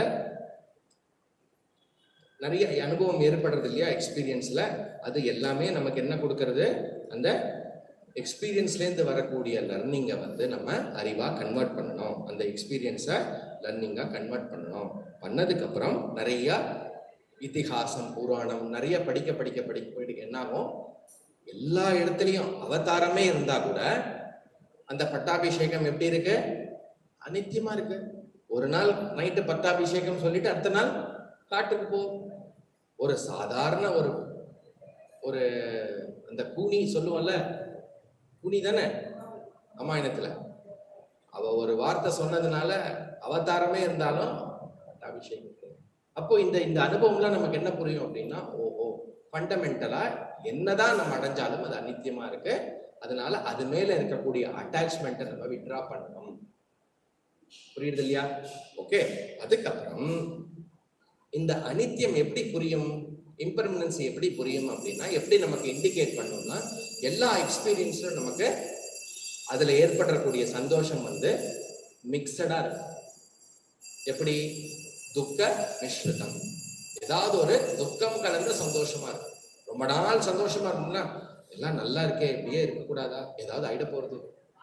நிறைய அனுபவம் ஏற்படுறது இல்லையா எக்ஸ்பீரியன்ஸ்ல அது எல்லாமே நமக்கு என்ன கொடுக்கறது அந்த எக்ஸ்பீரியன்ஸ்லேருந்து வரக்கூடிய லர்னிங்கை வந்து நம்ம அறிவா கன்வெர்ட் பண்ணணும் அந்த எக்ஸ்பீரியன்ஸை லர்னிங்காக கன்வெர்ட் பண்ணணும் பண்ணதுக்கப்புறம் நிறைய இதிகாசம் புராணம் நிறைய படிக்க படிக்க படிக்க படிக்க என்ன ஆகும் எல்லா இடத்துலையும் அவதாரமே இருந்தா கூட அந்த பட்டாபிஷேகம் எப்படி இருக்கு அனித்தியமா இருக்கு ஒரு நாள் நைட்டு பட்டாபிஷேகம் சொல்லிட்டு அடுத்த நாள் காட்டுக்கு போ ஒரு சாதாரண ஒரு ஒரு அந்த கூனி சொல்லுவோம்ல கூனி தானே ராமாயணத்துல அவ ஒரு வார்த்தை சொன்னதுனால அவதாரமே இருந்தாலும் பட்டாபிஷேகம் அப்போ இந்த இந்த அனுபவம்லாம் நமக்கு என்ன புரியும் அப்படின்னா ஓஹோ ஃபண்டமெண்டலா என்னதான் நம்ம அடைஞ்சாலும் அது அனித்தியமா இருக்கு அதனால அது மேல இருக்கக்கூடிய அட்டாச்மெண்ட்டை நம்ம விட்ரா பண்ணணும் புரியுது இல்லையா ஓகே அதுக்கப்புறம் இந்த அனித்தியம் எப்படி புரியும் இம்பர்மனன்ஸ் எப்படி புரியும் அப்படின்னா எப்படி நமக்கு இண்டிகேட் பண்ணோம்னா எல்லா எக்ஸ்பீரியன்ஸும் நமக்கு அதுல ஏற்படக்கூடிய சந்தோஷம் வந்து மிக்சடா இருக்கும் எப்படி துக்க மிஸ்ரிதம் ஏதாவது ஒரு துக்கம் கலந்த சந்தோஷமா இருக்கும் ரொம்ப நாள் சந்தோஷமா இருக்கும்னா எல்லாம் நல்லா இருக்கே இப்படியே இருக்கக்கூடாதா ஏதாவது ஆயிட போறது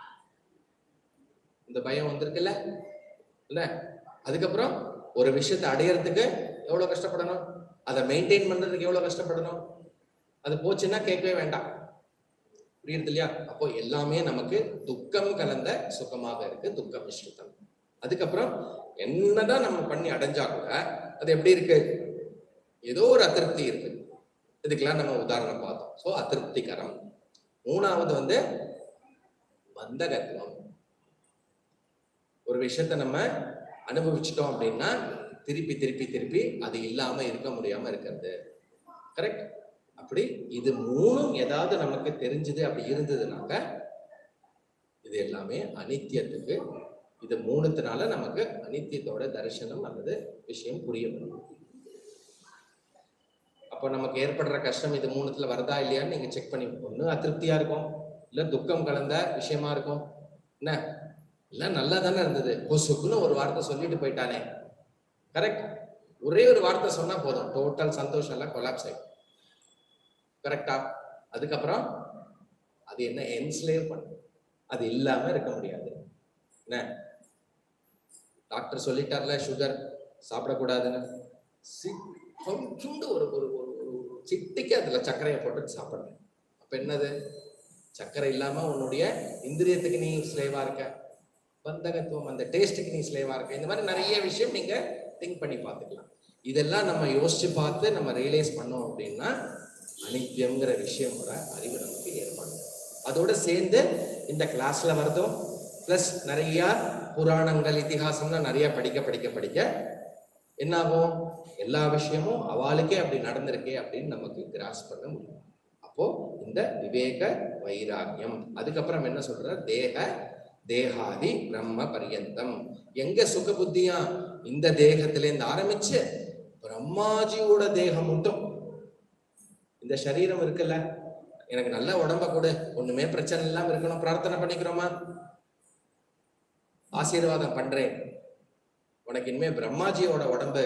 இந்த பயம் வந்திருக்குல்ல இல்ல அதுக்கப்புறம் ஒரு விஷயத்தை அடையறதுக்கு எவ்வளவு கஷ்டப்படணும் அதை மெயின்டைன் பண்றதுக்கு எவ்வளவு கஷ்டப்படணும் அது போச்சுன்னா கேட்கவே வேண்டாம் புரியுது இல்லையா அப்போ எல்லாமே நமக்கு துக்கம் கலந்த சுகமாக இருக்கு துக்க மிஸ்ரிதம் அதுக்கப்புறம் என்னதான் நம்ம பண்ணி அடைஞ்சா கூட அது எப்படி இருக்கு ஏதோ ஒரு அதிருப்தி இருக்கு இதுக்கெல்லாம் நம்ம உதாரணம் பார்த்தோம் ஸோ அதிருப்திகரம் மூணாவது வந்து பந்தகத்துவம் ஒரு விஷயத்த நம்ம அனுபவிச்சிட்டோம் அப்படின்னா திருப்பி திருப்பி திருப்பி அது இல்லாம இருக்க முடியாம இருக்கிறது கரெக்ட் அப்படி இது மூணும் ஏதாவது நமக்கு தெரிஞ்சது அப்படி இருந்ததுனாக்க இது எல்லாமே அனித்தியத்துக்கு இது மூணுத்தினால நமக்கு அனித்தியத்தோட தரிசனம் அல்லது விஷயம் புரிய வரும் அப்போ நமக்கு ஏற்படுற கஷ்டம் இது மூணுத்துல வருதா இல்லையான்னு நீங்க செக் பண்ணி ஒண்ணு அதிருப்தியா இருக்கும் இல்ல துக்கம் கலந்த விஷயமா இருக்கும் என்ன எல்லாம் நல்லா தானே இருந்தது பொசுக்குன்னு ஒரு வார்த்தை சொல்லிட்டு போயிட்டானே கரெக்ட் ஒரே ஒரு வார்த்தை சொன்னா போதும் டோட்டல் சந்தோஷம் எல்லாம் கொலாப்ஸ் ஆயிடும் கரெக்டா அதுக்கப்புறம் அது என்ன என்ஸ்லேவ் பண்ணும் அது இல்லாம இருக்க முடியாது என்ன டாக்டர் சொல்லிட்டார்ல சுகர் சாப்பிடக்கூடாதுன்னு சி- கொஞ்சோண்டு ஒரு ஒரு ஒரு ஒரு சிட்டிக்கு அதுல சர்க்கரையை போட்டு சாப்பிடுறேன் அப்ப என்னது சர்க்கரை இல்லாம உன்னுடைய இந்திரியத்துக்கு நீ ஸ்லேவா இருக்க பந்தகத்துவம் அந்த டேஸ்ட்டுக்கு நீ ஸ்லேவா இருக்க இந்த மாதிரி நிறைய விஷயம் நீங்க திங்க் பண்ணி பார்த்துக்கலாம் இதெல்லாம் நம்ம யோசிச்சு பார்த்து நம்ம ரியலைஸ் பண்ணோம் அப்படின்னா அனித்தியங்கிற விஷயமோட அறிவு நமக்கு ஏற்படும் அதோட சேர்ந்து இந்த கிளாஸ்ல வரதும் ப்ளஸ் நிறைய புராணங்கள் இதிகாசம்லாம் நிறைய படிக்க படிக்க படிக்க என்னாகும் எல்லா விஷயமும் அவளுக்கே அப்படி நடந்திருக்கே அப்படின்னு நமக்கு கிராஸ் பண்ண முடியும் அப்போ இந்த விவேக வைராக்கியம் அதுக்கப்புறம் என்ன சொல்ற தேக தேகாதி பிரம்ம பரியந்தம் எங்க சுக புத்தியா இந்த தேகத்துல இருந்து ஆரம்பிச்சு பிரம்மாஜியோட தேகம் மட்டும் இந்த சரீரம் இருக்குல்ல எனக்கு நல்ல உடம்ப கொடு ஒண்ணுமே பிரச்சனை இல்லாம இருக்கணும் பிரார்த்தனை பண்ணிக்கிறோமா ஆசீர்வாதம் பண்றேன் உனக்கு இனிமே பிரம்மாஜியோட உடம்பு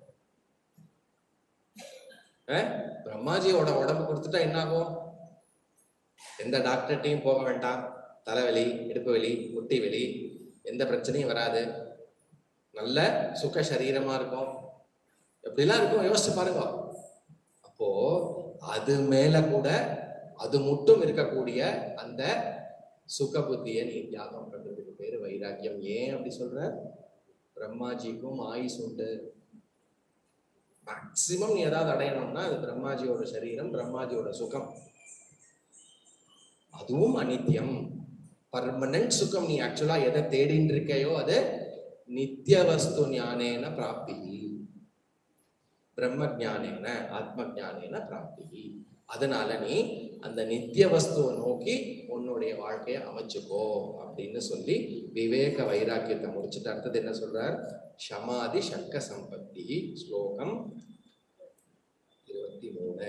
அஹ், பிரம்மாஜியோட உடம்பு கொடுத்துட்டா என்ன ஆகும் எந்த டாக்டர்கிட்டையும் போக வேண்டாம் தலைவலி இடுப்பு வலி முட்டி வலி எந்த பிரச்சனையும் வராது நல்ல சுக சரீரமா இருக்கும் எப்படிலாம் இருக்கும் யோசிச்சு பாருங்க அப்போ அது மேல கூட அது மட்டும் இருக்கக்கூடிய அந்த சுக புத்தியை நீ தியாகம் பண்றதுக்கு பேரு வைராக்கியம் ஏன் அப்படி சொல்ற பிரம்மாஜிக்கும் ஆயுஸ் உண்டு மேக்சிமம் நீ ஏதாவது அடையணும்னா அது பிரம்மாஜியோட சரீரம் பிரம்மாஜியோட சுகம் அதுவும் அனித்தியம் பர்மனன்ட் சுகம் நீ ஆக்சுவலா எதை தேடின்னு இருக்கையோ அது நித்திய வஸ்து ஞானேன பிராப்தி பிரம்ம ஜானேன ஆத்ம ஜானேன பிராப்தி அதனால நீ அந்த நித்திய வஸ்துவை நோக்கி உன்னுடைய வாழ்க்கையை அமைச்சுக்கோ அப்படின்னு சொல்லி விவேக வைராக்கியத்தை முடிச்சுட்டு அடுத்தது என்ன சொல்றார் சமாதி சக்க சம்பத்தி ஸ்லோகம் இருபத்தி மூணு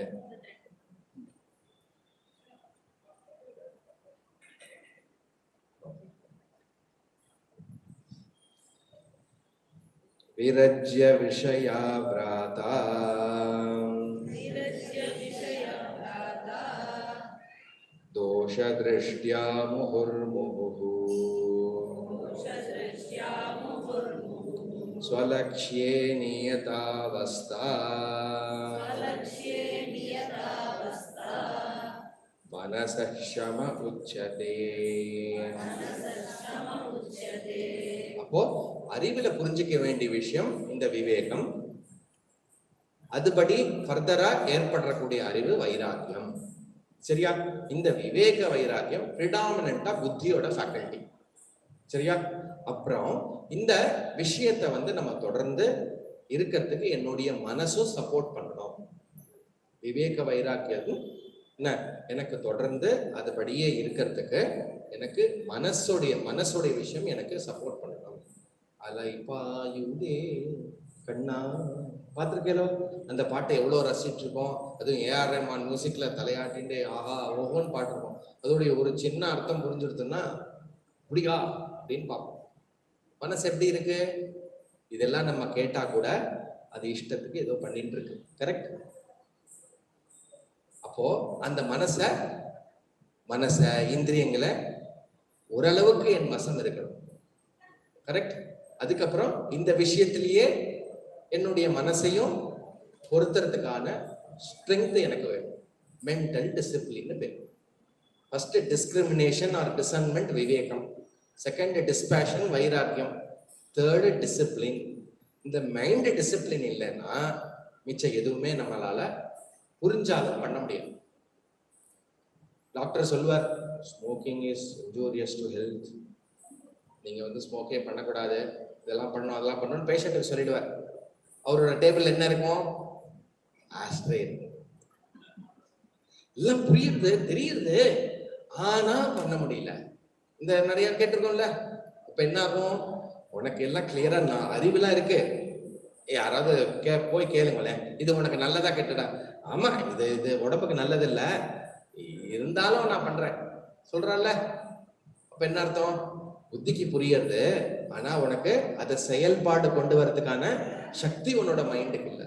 विरज्य विषया व्राता दोषदृष्ट्या मुहुर्मुहुः स्वलक्ष्ये नियतावस्था मनसः शम उच्यते அப்போ அறிவுல புரிஞ்சுக்க வேண்டிய விஷயம் இந்த விவேகம் அதுபடி ஃபர்தரா ஏற்படக்கூடிய அறிவு வைராக்கியம் சரியா இந்த விவேக வைராக்கியம் பிரிடாமினா புத்தியோட ஃபேக்கல்டி சரியா அப்புறம் இந்த விஷயத்தை வந்து நம்ம தொடர்ந்து இருக்கிறதுக்கு என்னுடைய மனசும் சப்போர்ட் பண்ணணும் விவேக வைராக்கியம் என்ன எனக்கு தொடர்ந்து அதுபடியே இருக்கிறதுக்கு எனக்கு மனசுடைய மனசுடைய விஷயம் எனக்கு சப்போர்ட் பண்ணணும் அலைப்பாயுதே கண்ணா பார்த்துருக்கேலோ அந்த பாட்டை எவ்வளோ ரசிச்சுட்டு இருக்கோம் அதுவும் ஏஆர் ரஹ்மான் மியூசிக்ல தலையாட்டின்ட்டு ஆஹா ஓஹோன்னு பாட்டிருக்கோம் அதோடைய ஒரு சின்ன அர்த்தம் புரிஞ்சுடுதுன்னா அப்படியா அப்படின்னு பார்ப்போம் மனசு எப்படி இருக்கு இதெல்லாம் நம்ம கேட்டா கூட அது இஷ்டத்துக்கு ஏதோ பண்ணிட்டு இருக்கு கரெக்ட் அப்போ அந்த மனச மனச இந்திரியங்களை ஓரளவுக்கு என் வசம் இருக்கணும் கரெக்ட் அதுக்கப்புறம் இந்த விஷயத்திலேயே என்னுடைய மனசையும் பொருத்துறதுக்கான ஸ்ட்ரென்த் எனக்கு வேணும் மென்டல் டிசிப்ளின் பேர் ஃபர்ஸ்ட் டிஸ்கிரிமினேஷன் ஆர் டிசன்மெண்ட் விவேகம் செகண்ட் டிஸ்பேஷன் வைராக்கியம் தேர்டு டிசிப்ளின் இந்த மைண்ட் டிசிப்ளின் இல்லைன்னா மிச்சம் எதுவுமே நம்மளால புரிஞ்சாலும் பண்ண முடியாது டாக்டர் சொல்வார் smoking is injurious to health நீங்க வந்து ஸ்மோக்கே பண்ணக்கூடாது இதெல்லாம் பண்ணணும் அதெல்லாம் பண்ணணும்னு பேஷண்ட்டுக்கு சொல்லிடுவார் அவரோட டேபிள் என்ன இருக்கும் ஆஸ்ட்ரே இருக்கும் எல்லாம் புரியுது தெரியுது ஆனா பண்ண முடியல இந்த நிறைய கேட்டிருக்கோம்ல இப்ப என்ன ஆகும் உனக்கு எல்லாம் கிளியரா நான் அறிவுலாம் இருக்கு ஏய், யாராவது கே போய் கேளுங்களேன் இது உனக்கு நல்லதா கெட்டதா ஆமா இது இது உடம்புக்கு நல்லது இல்ல இருந்தாலும் நான் பண்றேன் சொல்றல்ல அப்ப என்ன அர்த்தம் புத்திக்கு புரியறது ஆனா உனக்கு அதை செயல்பாடு கொண்டு வரதுக்கான சக்தி உன்னோட மைண்டுக்கு இல்ல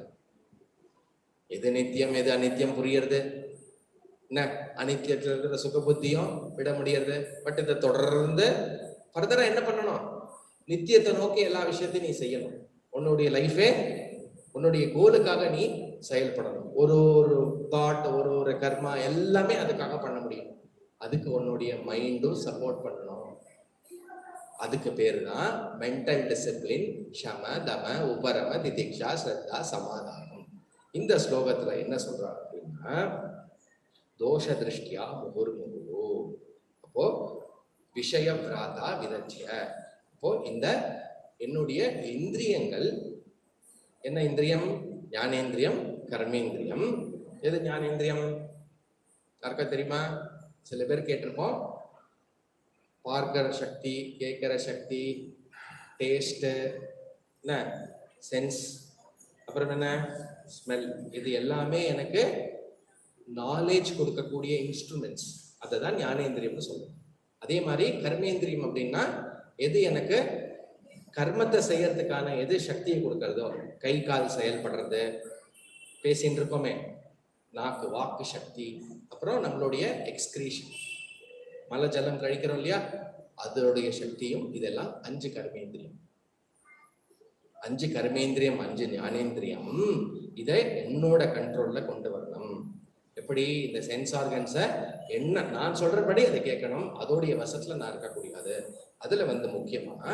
எது நித்தியம் எது அநித்தியம் புரியறது என்ன அனித்தியத்துல இருக்கிற சுக புத்தியும் விட முடியறது பட் இதை தொடர்ந்து ஃபர்தரா என்ன பண்ணணும் நித்தியத்தை நோக்கி எல்லா விஷயத்தையும் நீ செய்யணும் உன்னுடைய லைஃபே உன்னுடைய கோலுக்காக நீ செயல்படணும் ஒரு ஒரு தாட் ஒரு ஒரு கர்மா எல்லாமே அதுக்காக பண்ண முடியும் அதுக்கு உன்னுடைய மைண்டும் சப்போர்ட் பண்ணணும் அதுக்கு பேரு தான் மென்டல் டிசிப்ளின் ஷம தம உபரம திதிக்ஷா ஸ்ரத்தா சமாதானம் இந்த ஸ்லோகத்துல என்ன சொல்றாங்க அப்படின்னா தோஷ திருஷ்டியா முகுர்முகு அப்போ விஷய பிராதா விதச்சிய அப்போ இந்த என்னுடைய இந்திரியங்கள் என்ன இந்திரியம் ஞானேந்திரியம் கர்மேந்திரியம் எது ஞானேந்திரியம் யாருக்கா தெரியுமா சில பேர் கேட்டிருப்போம் பார்க்கிற சக்தி கேட்கிற சக்தி டேஸ்ட் என்ன சென்ஸ் அப்புறம் என்ன ஸ்மெல் இது எல்லாமே எனக்கு நாலேஜ் கொடுக்கக்கூடிய இன்ஸ்ட்ருமெண்ட்ஸ் அதை தான் ஞானேந்திரியம்னு சொல்லுவோம் அதே மாதிரி கர்மேந்திரியம் அப்படின்னா எது எனக்கு கர்மத்தை செய்யறதுக்கான எது சக்தியை கொடுக்கறதோ கை கால் செயல்படுறது பேசின்னு இருக்கோமே நாக்கு வாக்கு சக்தி அப்புறம் நம்மளுடைய எக்ஸ்கிரீஷன் மலை ஜலம் கழிக்கிறோம் இல்லையா அதனுடைய சக்தியும் இதெல்லாம் அஞ்சு கர்மேந்திரியம் அஞ்சு கர்மேந்திரியம் அஞ்சு ஞானேந்திரியம் இதை என்னோட கண்ட்ரோல்ல கொண்டு வரணும் எப்படி இந்த சென்ஸ் ஆர்கன்ஸை என்ன நான் சொல்றபடி அதை கேட்கணும் அதோடைய வசத்துல நான் இருக்கக்கூடாது அதுல வந்து முக்கியமா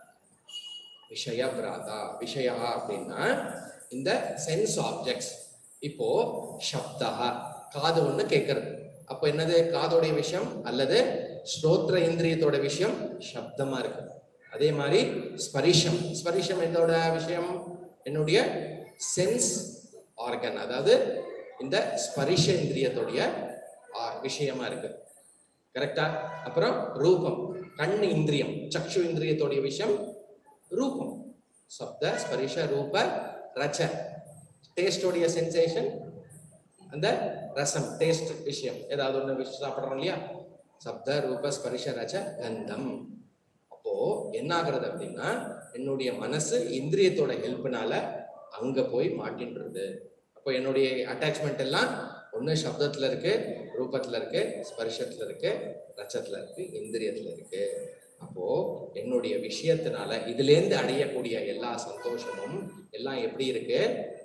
விஷய பிராதா விஷயா அப்படின்னா இந்த சென்ஸ் ஆப்ஜெக்ட்ஸ் இப்போ சப்தா காது ஒண்ணு கேட்கறது அப்போ என்னது காதோடைய விஷயம் அல்லது ஸ்ரோத்ர இந்திரியத்தோட விஷயம் சப்தமா இருக்கு அதே மாதிரி ஸ்பரிஷம் ஸ்பரிஷம் எதோட விஷயம் என்னுடைய சென்ஸ் ஆர்கன் அதாவது இந்த ஸ்பரிஷ இந்திரியத்துடைய ஆ, விஷயமா இருக்கு கரெக்டா அப்புறம் ரூபம் கண் இந்திரியம் சக்ஷு இந்திரியத்துடைய விஷயம் ரூபம் சப்த ஸ்பரிஷ ரூப ரச்ச டேஸ்டோடைய சென்சேஷன் அந்த ரசம் டேஸ்ட் விஷயம் ஏதாவது ஒண்ணு விஷயம் சாப்பிடுறோம் இல்லையா சப்த ரூப ஸ்பரிஷ ரச்ச கந்தம் அப்போ என்ன ஆகுறது அப்படின்னா என்னுடைய மனசு இந்திரியத்தோட ஹெல்ப்னால அங்க போய் மாட்டின்றது அப்போ என்னுடைய அட்டாச்மெண்ட் எல்லாம் ஒண்ணு சப்தத்துல இருக்கு ரூபத்துல இருக்கு ஸ்பர்ஷத்துல இருக்கு ரச்சத்துல இருக்கு இந்திரியத்துல இருக்கு அப்போ என்னுடைய விஷயத்தினால இதுலேருந்து அடையக்கூடிய எல்லா சந்தோஷமும் எல்லாம் எப்படி இருக்கு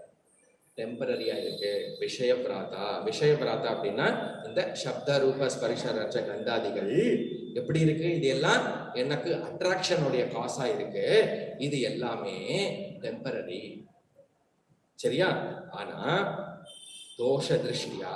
டெம்பரரியா இருக்கு விஷய பிராதா விஷய பிராதா அப்படின்னா இந்த சப்த ரூப ஸ்பரிஷ ரச்ச கந்தாதிகள் எப்படி இருக்கு இது எல்லாம் எனக்கு அட்ராக்ஷனுடைய காசா இருக்கு இது எல்லாமே டெம்பரரி சரியா ஆனா தோஷ திருஷ்டியா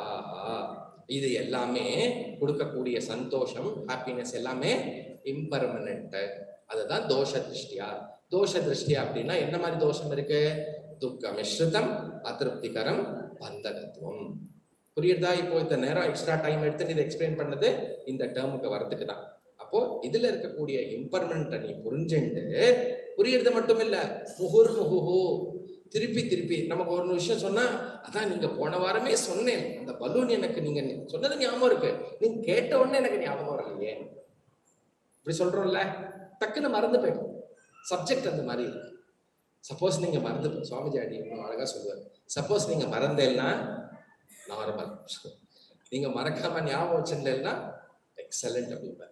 இது எல்லாமே கொடுக்கக்கூடிய சந்தோஷம் ஹாப்பினஸ் எல்லாமே இம்பர்மனன்ட் அதுதான் தோஷ திருஷ்டியா தோஷ திருஷ்டியா அப்படின்னா என்ன மாதிரி தோஷம் இருக்கு துக்க மிஸ்ரிதம் அதிருப்திகரம் பந்தகத்துவம் புரியுதா இப்போ இந்த நேரம் எக்ஸ்ட்ரா டைம் எடுத்து இதை எக்ஸ்பிளைன் பண்ணது இந்த டேர்முக்கு வரதுக்கு தான் அப்போ இதுல இருக்கக்கூடிய இம்பர்மனண்ட்டை நீ புரிஞ்சுண்டு புரியுறது மட்டும் இல்ல முகுர் முகுஹு திருப்பி திருப்பி நமக்கு ஒரு விஷயம் சொன்னா அதான் நீங்க போன வாரமே சொன்னேன் அந்த பலூன் எனக்கு நீங்க சொன்னது ஞாபகம் இருக்கு நீங்க கேட்ட உடனே எனக்கு ஞாபகம் வரலையே இப்படி சொல்றோம்ல டக்குன்னு மறந்து போயிடும் சப்ஜெக்ட் அந்த மாதிரி இருக்கு சப்போஸ் நீங்க மறந்து சுவாமிஜி அடி இன்னும் அழகா சொல்லுவார் சப்போஸ் நீங்க மறந்தேன்னா நார்மல் நீங்க மறக்காம ஞாபகம் வச்சிருந்தேன்னா எக்ஸலண்ட் அப்படிம்பார்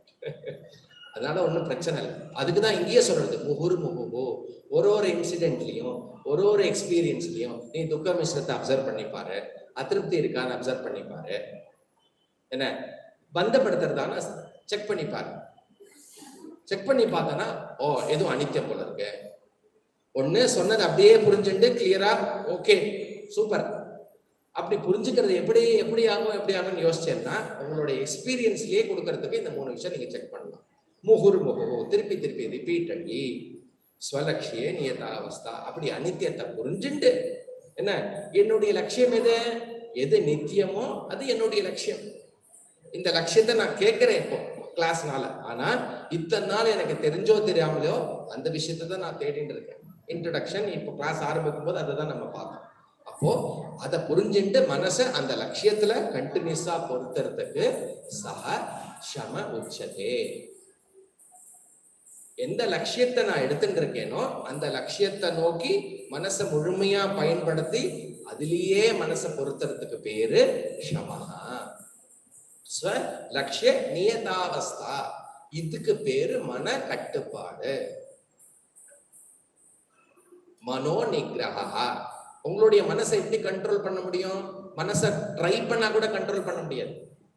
அதனால ஒன்றும் பிரச்சனை இல்லை அதுக்கு தான் இங்கேயே சொல்றது முகுர் முகுகு ஒரு ஒரு இன்சிடென்ட்லையும் ஒரு ஒரு எக்ஸ்பீரியன்ஸ்லையும் நீ துக்க மிஸ்ரத்தை அப்சர்வ் பண்ணி பாரு அதிருப்தி இருக்கான்னு அப்சர்வ் பண்ணி பாரு என்ன பந்தப்படுத்துறதான செக் பண்ணி பாரு செக் பண்ணி பார்த்தனா ஓ எதுவும் அனித்தியம் போல இருக்கு ஒண்ணு சொன்னது அப்படியே புரிஞ்சுட்டு கிளியரா ஓகே சூப்பர் அப்படி புரிஞ்சுக்கிறது எப்படி எப்படி ஆகும் எப்படி ஆகும்னு யோசிச்சேன்னா உங்களுடைய எக்ஸ்பீரியன்ஸ்லயே கொடுக்கறதுக்கு இந்த மூணு விஷயம் நீங்க செக் பண்ணலாம் முகுர் முகு திருப்பி திருப்பி ரிப்பீட்டட்லி ஸ்வலட்சிய நியதாவஸ்தா அப்படி அனித்தியத்தை புரிஞ்சுண்டு என்ன என்னுடைய லட்சியம் எது எது நித்தியமோ அது என்னுடைய லட்சியம் இந்த லட்சியத்தை நான் கேட்கிறேன் இப்போ கிளாஸ்னால ஆனா இத்தனை நாள் எனக்கு தெரிஞ்சோ தெரியாமலையோ அந்த விஷயத்தை தான் நான் தேடிட்டு இருக்கேன் இன்ட்ரடக்ஷன் இப்போ கிளாஸ் ஆரம்பிக்கும் போது அதை தான் நம்ம பார்த்தோம் அப்போ அதை புரிஞ்சுட்டு மனசை அந்த லட்சியத்துல கண்டினியூஸா பொறுத்துறதுக்கு சக சம உச்சதே எந்த லட்சியத்தை நான் எடுத்துட்டு இருக்கேனோ அந்த லட்சியத்தை நோக்கி மனசை முழுமையா பயன்படுத்தி அதிலேயே மனசை பொருத்துறதுக்கு பேரு ஷமஹா ஸ்வ லட்சிய நியதாவஸ்தா இதுக்கு பேரு மன கட்டுப்பாடு மனோ நிகிரகா உங்களுடைய மனசை எப்படி கண்ட்ரோல் பண்ண முடியும் மனசை ட்ரை பண்ணா கூட கண்ட்ரோல் பண்ண முடியாது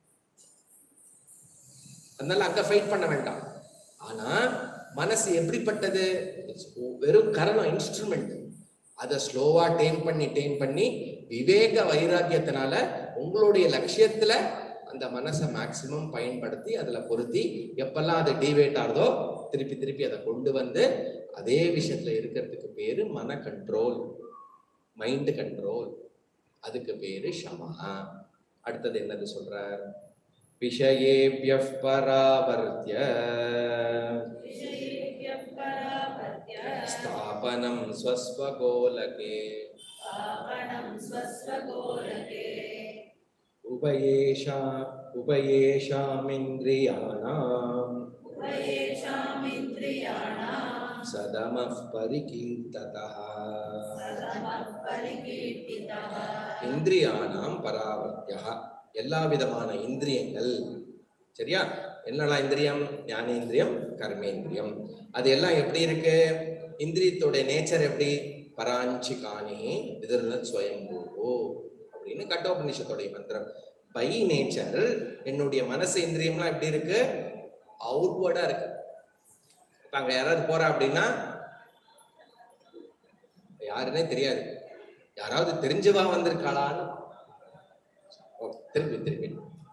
அதனால அங்க ஃபைட் பண்ண வேண்டாம் ஆனா மனசு எப்படிப்பட்டது It's வெறும் கரணம் இன்ஸ்ட்ருமெண்ட் அதை ஸ்லோவா டேம் பண்ணி டேம் பண்ணி விவேக வைராக்கியத்தினால உங்களுடைய லட்சியத்துல அந்த மனசை மேக்சிமம் பயன்படுத்தி அதுல பொருத்தி எப்பெல்லாம் அது டிவேட் ஆகுதோ திருப்பி திருப்பி அதை கொண்டு வந்து அதே விஷயத்துல இருக்கிறதுக்கு பேரு மன கண்ட்ரோல் மைண்ட் கண்ட்ரோல் அதுக்கு பேரு ஷமஹா அடுத்தது என்னது சொல்றார் விஷயேபிய பராவர்த்திய विषयेभ्यः परापत्य ஸ்தாபனம் ஸ்வஸ்வகோலகே स्थापनं स्वस्वगोलके உபயேஷா உபயேஷாமிந்திரியாணாம் उभयेषामिन्द्रियाणां சதமः பரிகீர்த்ததः सदमः परिकीर्तितः இந்திரியானாம் பராவர்த்தியா எல்லா விதமான இந்திரியங்கள் சரியா என்னெல்லாம் இந்திரியம் ஞானேந்திரியம் கர்மேந்திரியம் அது எல்லாம் எப்படி இருக்கு இந்திரியத்தோட நேச்சர் எப்படி பராஞ்சிகானி எதிர்ல ஸ்வயம்பூ அப்படின்னு கட்டோபனிஷத்தோடைய மந்திரம் பை நேச்சர் என்னுடைய மனசு இந்திரியம்லாம் எப்படி இருக்கு அவுட்வர்டா இருக்கு இப்ப அங்க யாராவது போறா அப்படின்னா யாருன்னே தெரியாது யாராவது தெரிஞ்சவா வந்திருக்காளான்னு ஓ, திருப்பி திருப்பி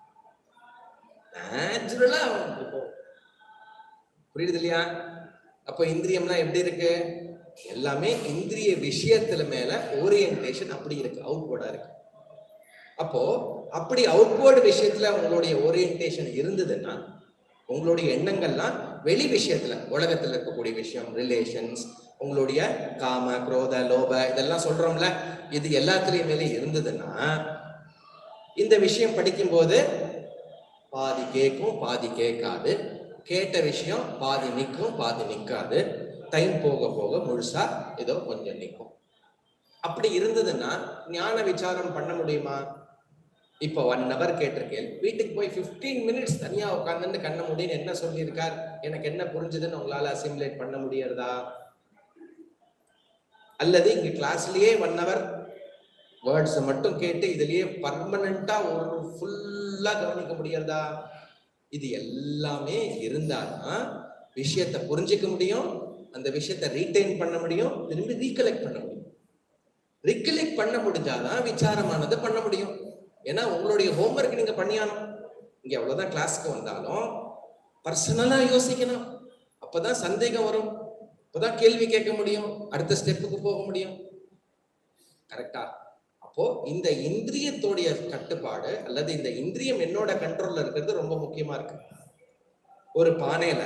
நேச்சுரலா அவனுக்கு போ புரியுது இல்லையா அப்போ இந்திரியம்லாம் எப்படி இருக்கு எல்லாமே இந்திரிய விஷயத்துல மேல ஓரியன்டேஷன் அப்படி இருக்கு அவுட்வேர்டா இருக்கு அப்போ அப்படி அவுட்வேர்டு விஷயத்துல உங்களுடைய ஓரியன்டேஷன் இருந்ததுன்னா உங்களுடைய எண்ணங்கள்லாம் வெளி விஷயத்துல உலகத்துல இருக்கக்கூடிய விஷயம் ரிலேஷன்ஸ் உங்களுடைய காம குரோத லோப இதெல்லாம் சொல்றோம்ல இது எல்லாத்துலயும் மேலே இருந்ததுன்னா இந்த விஷயம் படிக்கும்போது பாதி கேட்கும் பாதி கேட்காது கேட்ட விஷயம் பாதி நிற்கும் பாதி நிற்காது டைம் போக போக முழுசா ஏதோ கொஞ்சம் நிற்கும் அப்படி இருந்ததுன்னா ஞான விசாரம் பண்ண முடியுமா இப்போ ஒன் ஹவர் கேட்டிருக்கேன் வீட்டுக்கு போய் 15 மினிட்ஸ் தனியா உட்காந்துட்டு கண்ண முடியும்னு என்ன சொல்லியிருக்கார் எனக்கு என்ன புரிஞ்சுதுன்னு உங்களால அசிமுலேட் பண்ண முடியறதா அல்லது இங்க கிளாஸ்லயே ஒன் ஹவர் வேர்ட்ஸ் மட்டும் கேட்டு இதுலயே பர்மனண்டா ஒரு ஃபுல்லா கவனிக்க முடியறதா இது எல்லாமே இருந்தாதான் விஷயத்தை புரிஞ்சுக்க முடியும் அந்த விஷயத்தை ரீடைன் பண்ண முடியும் திரும்பி ரீகலெக்ட் பண்ண முடியும் ரீகலெக்ட் பண்ண முடிஞ்சாதான் விசாரமானது பண்ண முடியும் ஏன்னா உங்களுடைய ஹோம்ஒர்க் நீங்க பண்ணியானோம் இங்க எவ்வளவுதான் கிளாஸ்க்கு வந்தாலும் பர்சனலா யோசிக்கணும் அப்பதான் சந்தேகம் வரும் அப்பதான் கேள்வி கேட்க முடியும் அடுத்த ஸ்டெப்புக்கு போக முடியும் கரெக்டா அப்போ இந்த இந்திரியத்தோடைய கட்டுப்பாடு அல்லது இந்த இந்திரியம் என்னோட கண்ட்ரோல்ல இருக்கிறது ரொம்ப முக்கியமா இருக்கு ஒரு பானையில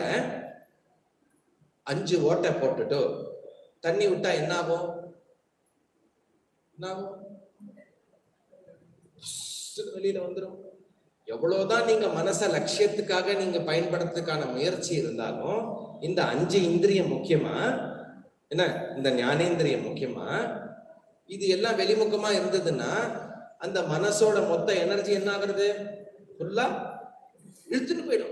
அஞ்சு ஓட்டை போட்டுட்டு தண்ணி விட்டா என்ன ஆகும் என்ன ஆகும் புஸ்ன்னு வெளியில வந்துடும் எவ்வளவுதான் நீங்க மனச லட்சியத்துக்காக நீங்க பயன்படுத்துறதுக்கான முயற்சி இருந்தாலும் இந்த அஞ்சு இந்திரியம் முக்கியமா என்ன இந்த ஞானேந்திரியம் முக்கியமா இது எல்லாம் வெளிமுகமா இருந்ததுன்னா அந்த மனசோட மொத்த எனர்ஜி என்ன ஆகுறது ஃபுல்லா இழுத்துட்டு போயிடும்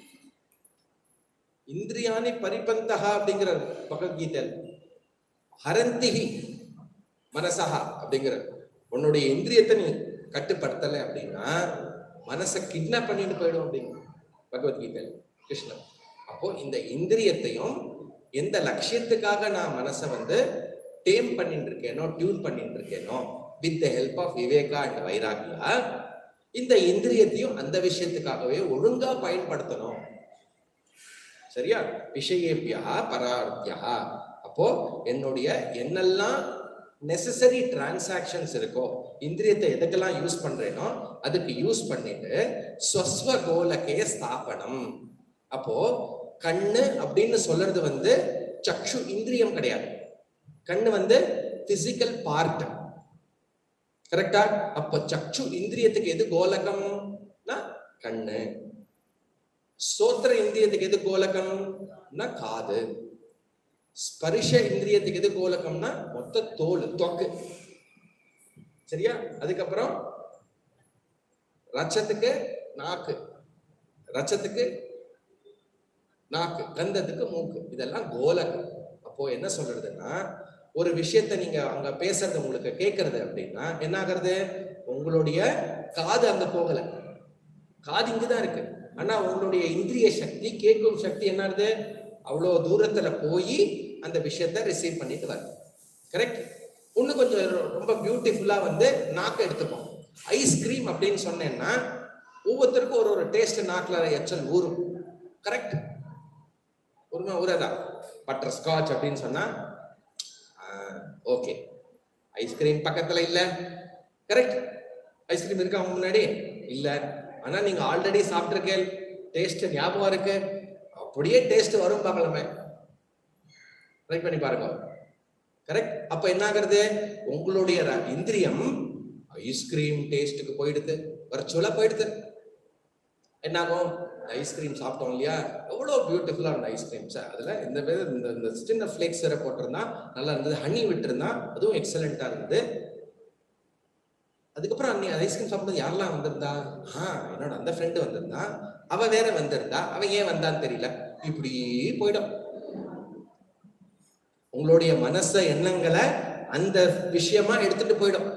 இந்திரியானி பரிபந்தகா அப்படிங்கிற பகவத்கீதையில் ஹரந்திகி மனசஹா அப்படிங்கிற உன்னுடைய இந்திரியத்தை நீ கட்டுப்படுத்தலை அப்படின்னா மனசை கிட்னாப் பண்ணிட்டு போயிடும் அப்படிங்க பகவத்கீதை கிருஷ்ணன் அப்போ இந்த இந்திரியத்தையும் எந்த லட்சியத்துக்காக நான் மனசை வந்து டேம் பண்ணிட்டு இருக்கேனோ டியூன் பண்ணிட்டு இருக்கேனோ with the help of viveka and vairagya இந்த இந்திரியத்தையும் அந்த விஷயத்துக்காகவே ஒழுங்கா பயன்படுத்தணும் சரியா விஷயேபியா பரார்த்தியா அப்போ என்னுடைய என்னெல்லாம் நெசசரி டிரான்சாக்ஷன்ஸ் இருக்கோ இந்திரியத்தை எதுக்கெல்லாம் யூஸ் பண்றேனோ அதுக்கு யூஸ் பண்ணிட்டு ஸ்வஸ்வ கோலகே ஸ்தாபனம் அப்போ கண்ணு அப்படின்னு சொல்றது வந்து சக்ஷு இந்திரியம் கிடையாது கண்ணு வந்து பிசிக்கல் பார்ட் கரெக்டா அப்ப சக்ஷு இந்திரியத்துக்கு எது கோலகம்னா கண்ணு சோத்திர இந்திரியத்துக்கு எது கோலகம்னா காது ஸ்பரிஷ இந்திரியத்துக்கு எது கோலகம்னா மொத்த தோல் தொக்கு சரியா அதுக்கப்புறம் ரச்சத்துக்கு நாக்கு ரச்சத்துக்கு நாக்கு கந்தத்துக்கு மூக்கு இதெல்லாம் கோலகம் அப்போ என்ன சொல்றதுன்னா ஒரு விஷயத்த நீங்க அங்க பேசுறது உங்களுக்கு கேட்கறது அப்படின்னா என்ன ஆகுறது உங்களுடைய காது அங்க போகல காது இங்குதான் இருக்கு ஆனா உங்களுடைய இந்திரிய சக்தி கேட்கும் சக்தி என்னது அவ்வளோ தூரத்துல போய் அந்த விஷயத்த ரிசீவ் பண்ணிட்டு வருது கரெக்ட் இன்னும் கொஞ்சம் ரொ- ரொம்ப பியூட்டிஃபுல்லா வந்து நாக்கு எடுத்துப்போம் ஐஸ்கிரீம் அப்படின்னு சொன்னேன்னா ஒவ்வொருத்தருக்கும் ஒரு ஒரு டேஸ்ட் நாக்குல எச்சல் ஊறும் கரெக்ட் உண்மை ஊரதா பட்டர் ஸ்காட்ச் அப்படின்னு சொன்னா ஓகே ஐஸ்கிரீம் பக்கத்துல இல்ல கரெக்ட் ஐஸ்கிரீம் இருக்கா உங்க முன்னாடி இல்ல ஆனா நீங்க ஆல்ரெடி சாப்பிட்டிருக்கேன் டேஸ்ட் ஞாபகம் இருக்கு அப்படியே டேஸ்ட் வரும் பார்க்கலாமே ட்ரை பண்ணி பாருங்க கரெக்ட் அப்ப என்ன ஆகுறது உங்களுடைய ர- இந்திரியம் ஐஸ்கிரீம் டேஸ்ட்டுக்கு போயிடுது வர்ச்சுவலா போயிடுது என்னாகும் ஐஸ்கிரீம் சாப்பிட்டோம் இல்லையா எவ்வளோ பியூட்டிஃபுல்லாக இருந்த ஐஸ்கிரீம்ஸ் அதில் இந்த பேர் இந்த இந்த சின்ன ஃப்ளேக்ஸ் வேற போட்டிருந்தா நல்லா இருந்தது ஹனி விட்டுருந்தா அதுவும் எக்ஸலண்ட்டாக இருந்தது அதுக்கப்புறம் அன்னை ஐஸ்கிரீம் சாப்பிட்டது யாரெல்லாம் வந்திருந்தா ஆ என்னோட அந்த ஃப்ரெண்டு வந்திருந்தா அவ வேற வந்திருந்தா அவ ஏன் வந்தான்னு தெரியல இப்படி போயிடும் உங்களுடைய மனச எண்ணங்களை அந்த விஷயமா எடுத்துட்டு போயிடும்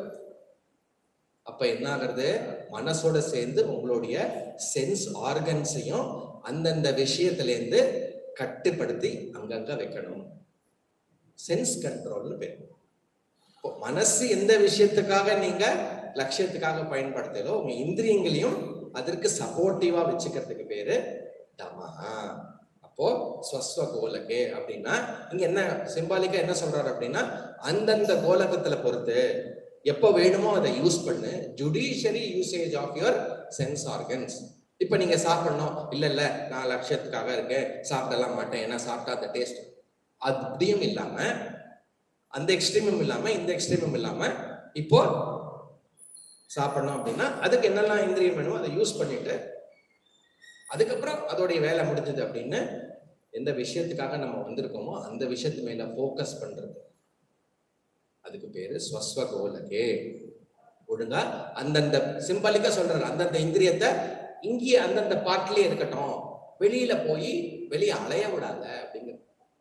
அப்ப என்ன ஆகுறது மனசோட சேர்ந்து உங்களுடைய சென்ஸ் ஆர்கன்ஸையும் அந்தந்த விஷயத்துல இருந்து கட்டுப்படுத்தி அங்கங்க வைக்கணும் சென்ஸ் கண்ட்ரோல்னு பேர் இப்போ மனசு எந்த விஷயத்துக்காக நீங்க லட்சியத்துக்காக பயன்படுத்தலோ உங்க இந்திரியங்களையும் அதற்கு சப்போர்ட்டிவா வச்சுக்கிறதுக்கு பேரு தமஹா அப்போ ஸ்வஸ்வ கோலகே அப்படின்னா இங்க என்ன சிம்பாலிக்கா என்ன சொல்றாரு அப்படின்னா அந்தந்த கோலகத்துல பொறுத்து எப்போ வேணுமோ அதை யூஸ் பண்ணு judiciary usage of your sense organs இப்ப நீங்க சாப்பிடணும் இல்ல இல்ல நான் லட்சியத்துக்காக இருக்கேன் சாப்பிடலாம் மாட்டேன் ஏன்னா சாப்பிட்டா அந்த டேஸ்ட் அப்படியும் இல்லாம அந்த எக்ஸ்ட்ரீமும் இல்லாம இந்த எக்ஸ்ட்ரீமும் இல்லாம இப்போ சாப்பிடணும் அப்படின்னா அதுக்கு என்னெல்லாம் இந்திரியம் வேணுமோ அதை யூஸ் பண்ணிட்டு அதுக்கப்புறம் அதோடைய வேலை முடிஞ்சது அப்படின்னு எந்த விஷயத்துக்காக நம்ம வந்திருக்கோமோ அந்த விஷயத்து மேல ஃபோக்கஸ் பண்றது அதுக்கு பேரு ஸ்வஸ்வ கோலகே ஒழுங்கா அந்தந்த சிம்பலிக்கா சொல்றாரு அந்தந்த இந்திரியத்தை இங்கேயே அந்தந்த பார்ட்லயே இருக்கட்டும் வெளியில போய் வெளியே அலைய விடாத அப்படிங்கிற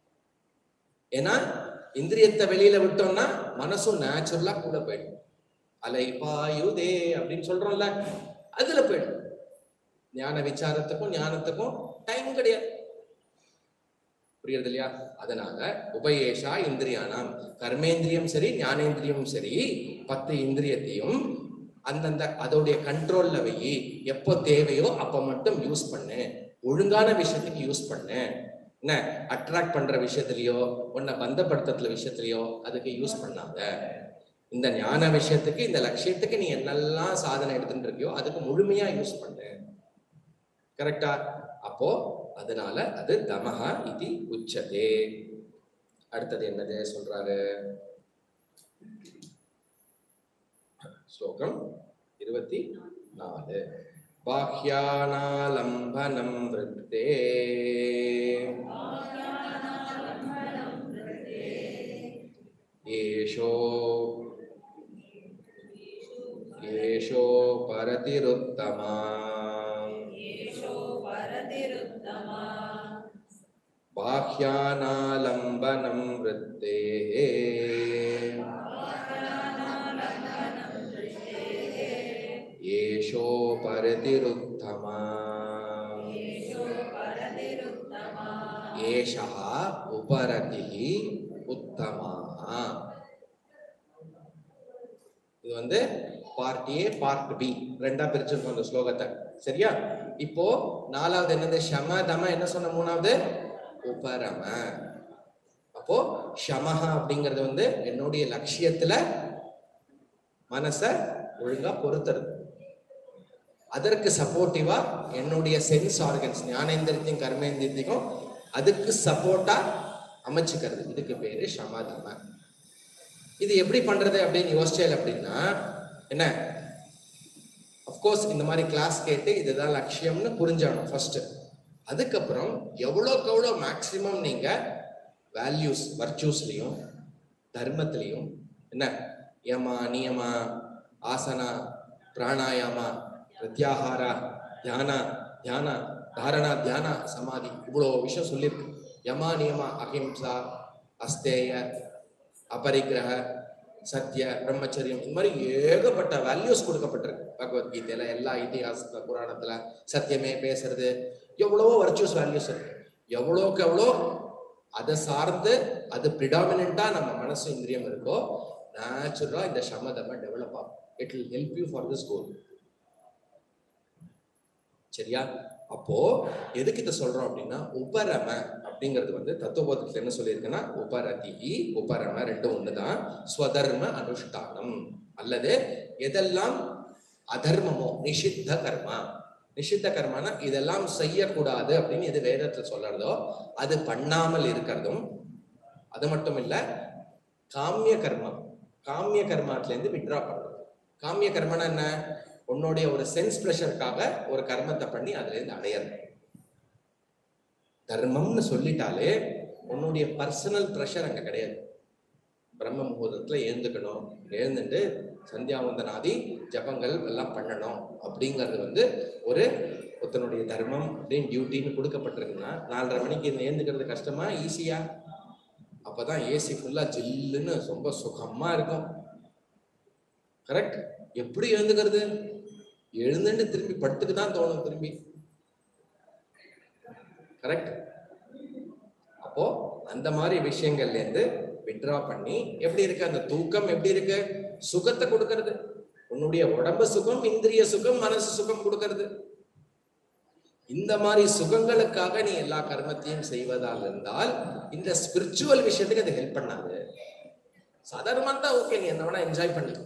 ஏன்னா இந்திரியத்தை வெளியில விட்டோம்னா மனசும் நேச்சுரலா கூட போயிடும் அலை பாயுதே அப்படின்னு சொல்றோம்ல அதுல போயிடும் ஞான விசாரத்துக்கும் ஞானத்துக்கும் டைம் கிடையாது புரியுறது இல்லையா அதனால உபயேஷா இந்திரியானாம் கர்மேந்திரியம் சரி ஞானேந்திரியமும் சரி பத்து இந்திரியத்தையும் அந்தந்த அதோடைய கண்ட்ரோல்ல வை எப்போ தேவையோ அப்ப மட்டும் யூஸ் பண்ணு ஒழுங்கான விஷயத்துக்கு யூஸ் பண்ணு என்ன அட்ராக்ட் பண்ற விஷயத்துலயோ உன்னை பந்தப்படுத்துறதுல விஷயத்துலயோ அதுக்கு யூஸ் பண்ணாத இந்த ஞான விஷயத்துக்கு இந்த லட்சியத்துக்கு நீ என்னெல்லாம் சாதனை எடுத்துட்டு இருக்கியோ அதுக்கு முழுமையா யூஸ் பண்ணு கரெக்டா அப்போ அதனால அது தமஹா இது உச்சதே அடுத்தது என்னது சொல்றாரு ஸ்லோகம் இருபத்தி நாலு பாஹ்யானாலம்பனம் விருத்தே ஏஷோ ஏஷோ பரதிருத்தமா येषो परतिरुत्तमा बाह्यानालम्बनं वृत्तेः आत्मानालम्बनं दृष्टेः एष ஏஷோ பரதிருத்தமா येषो परतिरुत्तमा ஏஷா உபரதி உத்தமா இது வந்து பார்ட் ஏ பார்ட் பி ரெண்டா பிரிச்சிருக்கோம் அந்த ஸ்லோகத்தை சரியா இப்போ நாலாவது என்னது ஷம தம என்ன சொன்ன மூணாவது உபரம அப்போ ஷமஹா அப்படிங்கிறது வந்து என்னுடைய லட்சியத்துல மனச ஒழுங்கா பொறுத்துறது அதற்கு சப்போர்ட்டிவா என்னுடைய சென்ஸ் ஆர்கன்ஸ் ஞானேந்திரத்தையும் கர்மேந்திரத்தையும் அதுக்கு சப்போர்ட்டா அமைச்சுக்கிறது இதுக்கு பேரு ஷமதம இது எப்படி பண்றது அப்படின்னு யோசிச்சேன் அப்படின்னா என்ன அஃப்கோர்ஸ் இந்த மாதிரி கிளாஸ் கேட்டு இதுதான் லட்சியம்னு புரிஞ்சாகணும் ஃபர்ஸ்ட் அதுக்கப்புறம் எவ்வளோக்கு எவ்வளோ மேக்சிமம் நீங்க வேல்யூஸ் வர்ச்சூஸ்லையும் தர்மத்திலையும் என்ன யமா நியமா ஆசனா பிராணாயாமா பிரத்யாகாரா தியானா தியானா தாரணா தியானா சமாதி இவ்வளோ விஷயம் சொல்லியிருக்கு யமா நியமா அஹிம்சா அஸ்தேய அபரிக்கிரக சத்ய பிரம்மச்சரியம் இந்த மாதிரி ஏகப்பட்ட வேல்யூஸ் கொடுக்கப்பட்டிருக்கு பகவத்கீதையில எல்லா இதிகாசத்துல புராணத்துல சத்தியமே பேசுறது எவ்வளவோ வர்ச்சுவஸ் வேல்யூஸ் இருக்கு எவ்வளோக்கு எவ்வளோ அதை சார்ந்து அது ப்ரிடாமினா நம்ம மனசு இந்திரியம் இருக்கோ நேச்சுரலா இந்த சமதம டெவலப் ஆகும் it will help you for this goal சரியா அப்போ எதுக்கு இதை சொல்றோம் அப்படின்னா உபரம அப்படிங்கிறது வந்து தத்துவபோதத்துல என்ன சொல்லியிருக்குன்னா உபரதி உபரம ரெண்டும் ஒண்ணுதான் ஸ்வதர்ம அனுஷ்டானம் அல்லது எதெல்லாம் அதர்மமோ நிஷித்த கர்மா நிஷித்த கர்மானா இதெல்லாம் செய்யக்கூடாது அப்படின்னு எது வேதத்துல சொல்றதோ அது பண்ணாமல் இருக்கிறதும் அது மட்டும் இல்ல காமிய கர்மா காமிய கர்மாத்துல இருந்து விட்ரா பண்றது காமிய கர்மனா என்ன உன்னுடைய ஒரு சென்ஸ் ப்ரெஷருக்காக ஒரு கர்மத்தை பண்ணி அதுல இருந்து அடையறது தர்மம்னு சொல்லிட்டாலே உன்னுடைய பர்சனல் ப்ரெஷர் அங்க கிடையாது பிரம்ம முகூர்த்தத்துல எழுந்துக்கணும் எழுந்துட்டு சந்தியாவந்தனாதி ஜபங்கள் எல்லாம் பண்ணணும் அப்படிங்கிறது வந்து ஒரு ஒருத்தனுடைய தர்மம் அப்படின்னு டியூட்டின்னு கொடுக்கப்பட்டிருக்குன்னா நாலரை மணிக்கு எழுந்துக்கிறது கஷ்டமா ஈஸியா அப்பதான் ஏசி ஃபுல்லா ஜில்லுன்னு ரொம்ப சுகமா இருக்கும் கரெக்ட் எப்படி எழுந்துக்கிறது எழுந்துட்டு திரும்பி படுத்துக்கு தான் தோணும் திரும்பி கரெக்ட் அப்போ அந்த மாதிரி விஷயங்கள்ல இருந்து விட்ரா பண்ணி எப்படி இருக்கு அந்த தூக்கம் எப்படி இருக்கு சுகத்தை கொடுக்கறது உன்னுடைய உடம்பு சுகம் இந்திரிய சுகம் மனசு சுகம் கொடுக்கறது இந்த மாதிரி சுகங்களுக்காக நீ எல்லா கர்மத்தையும் செய்வதால் இருந்தால் இந்த ஸ்பிரிச்சுவல் விஷயத்துக்கு அது ஹெல்ப் பண்ணாது சாதாரணமா தான் ஓகே நீ என்ன வேணா என்ஜாய் பண்ணிக்கோ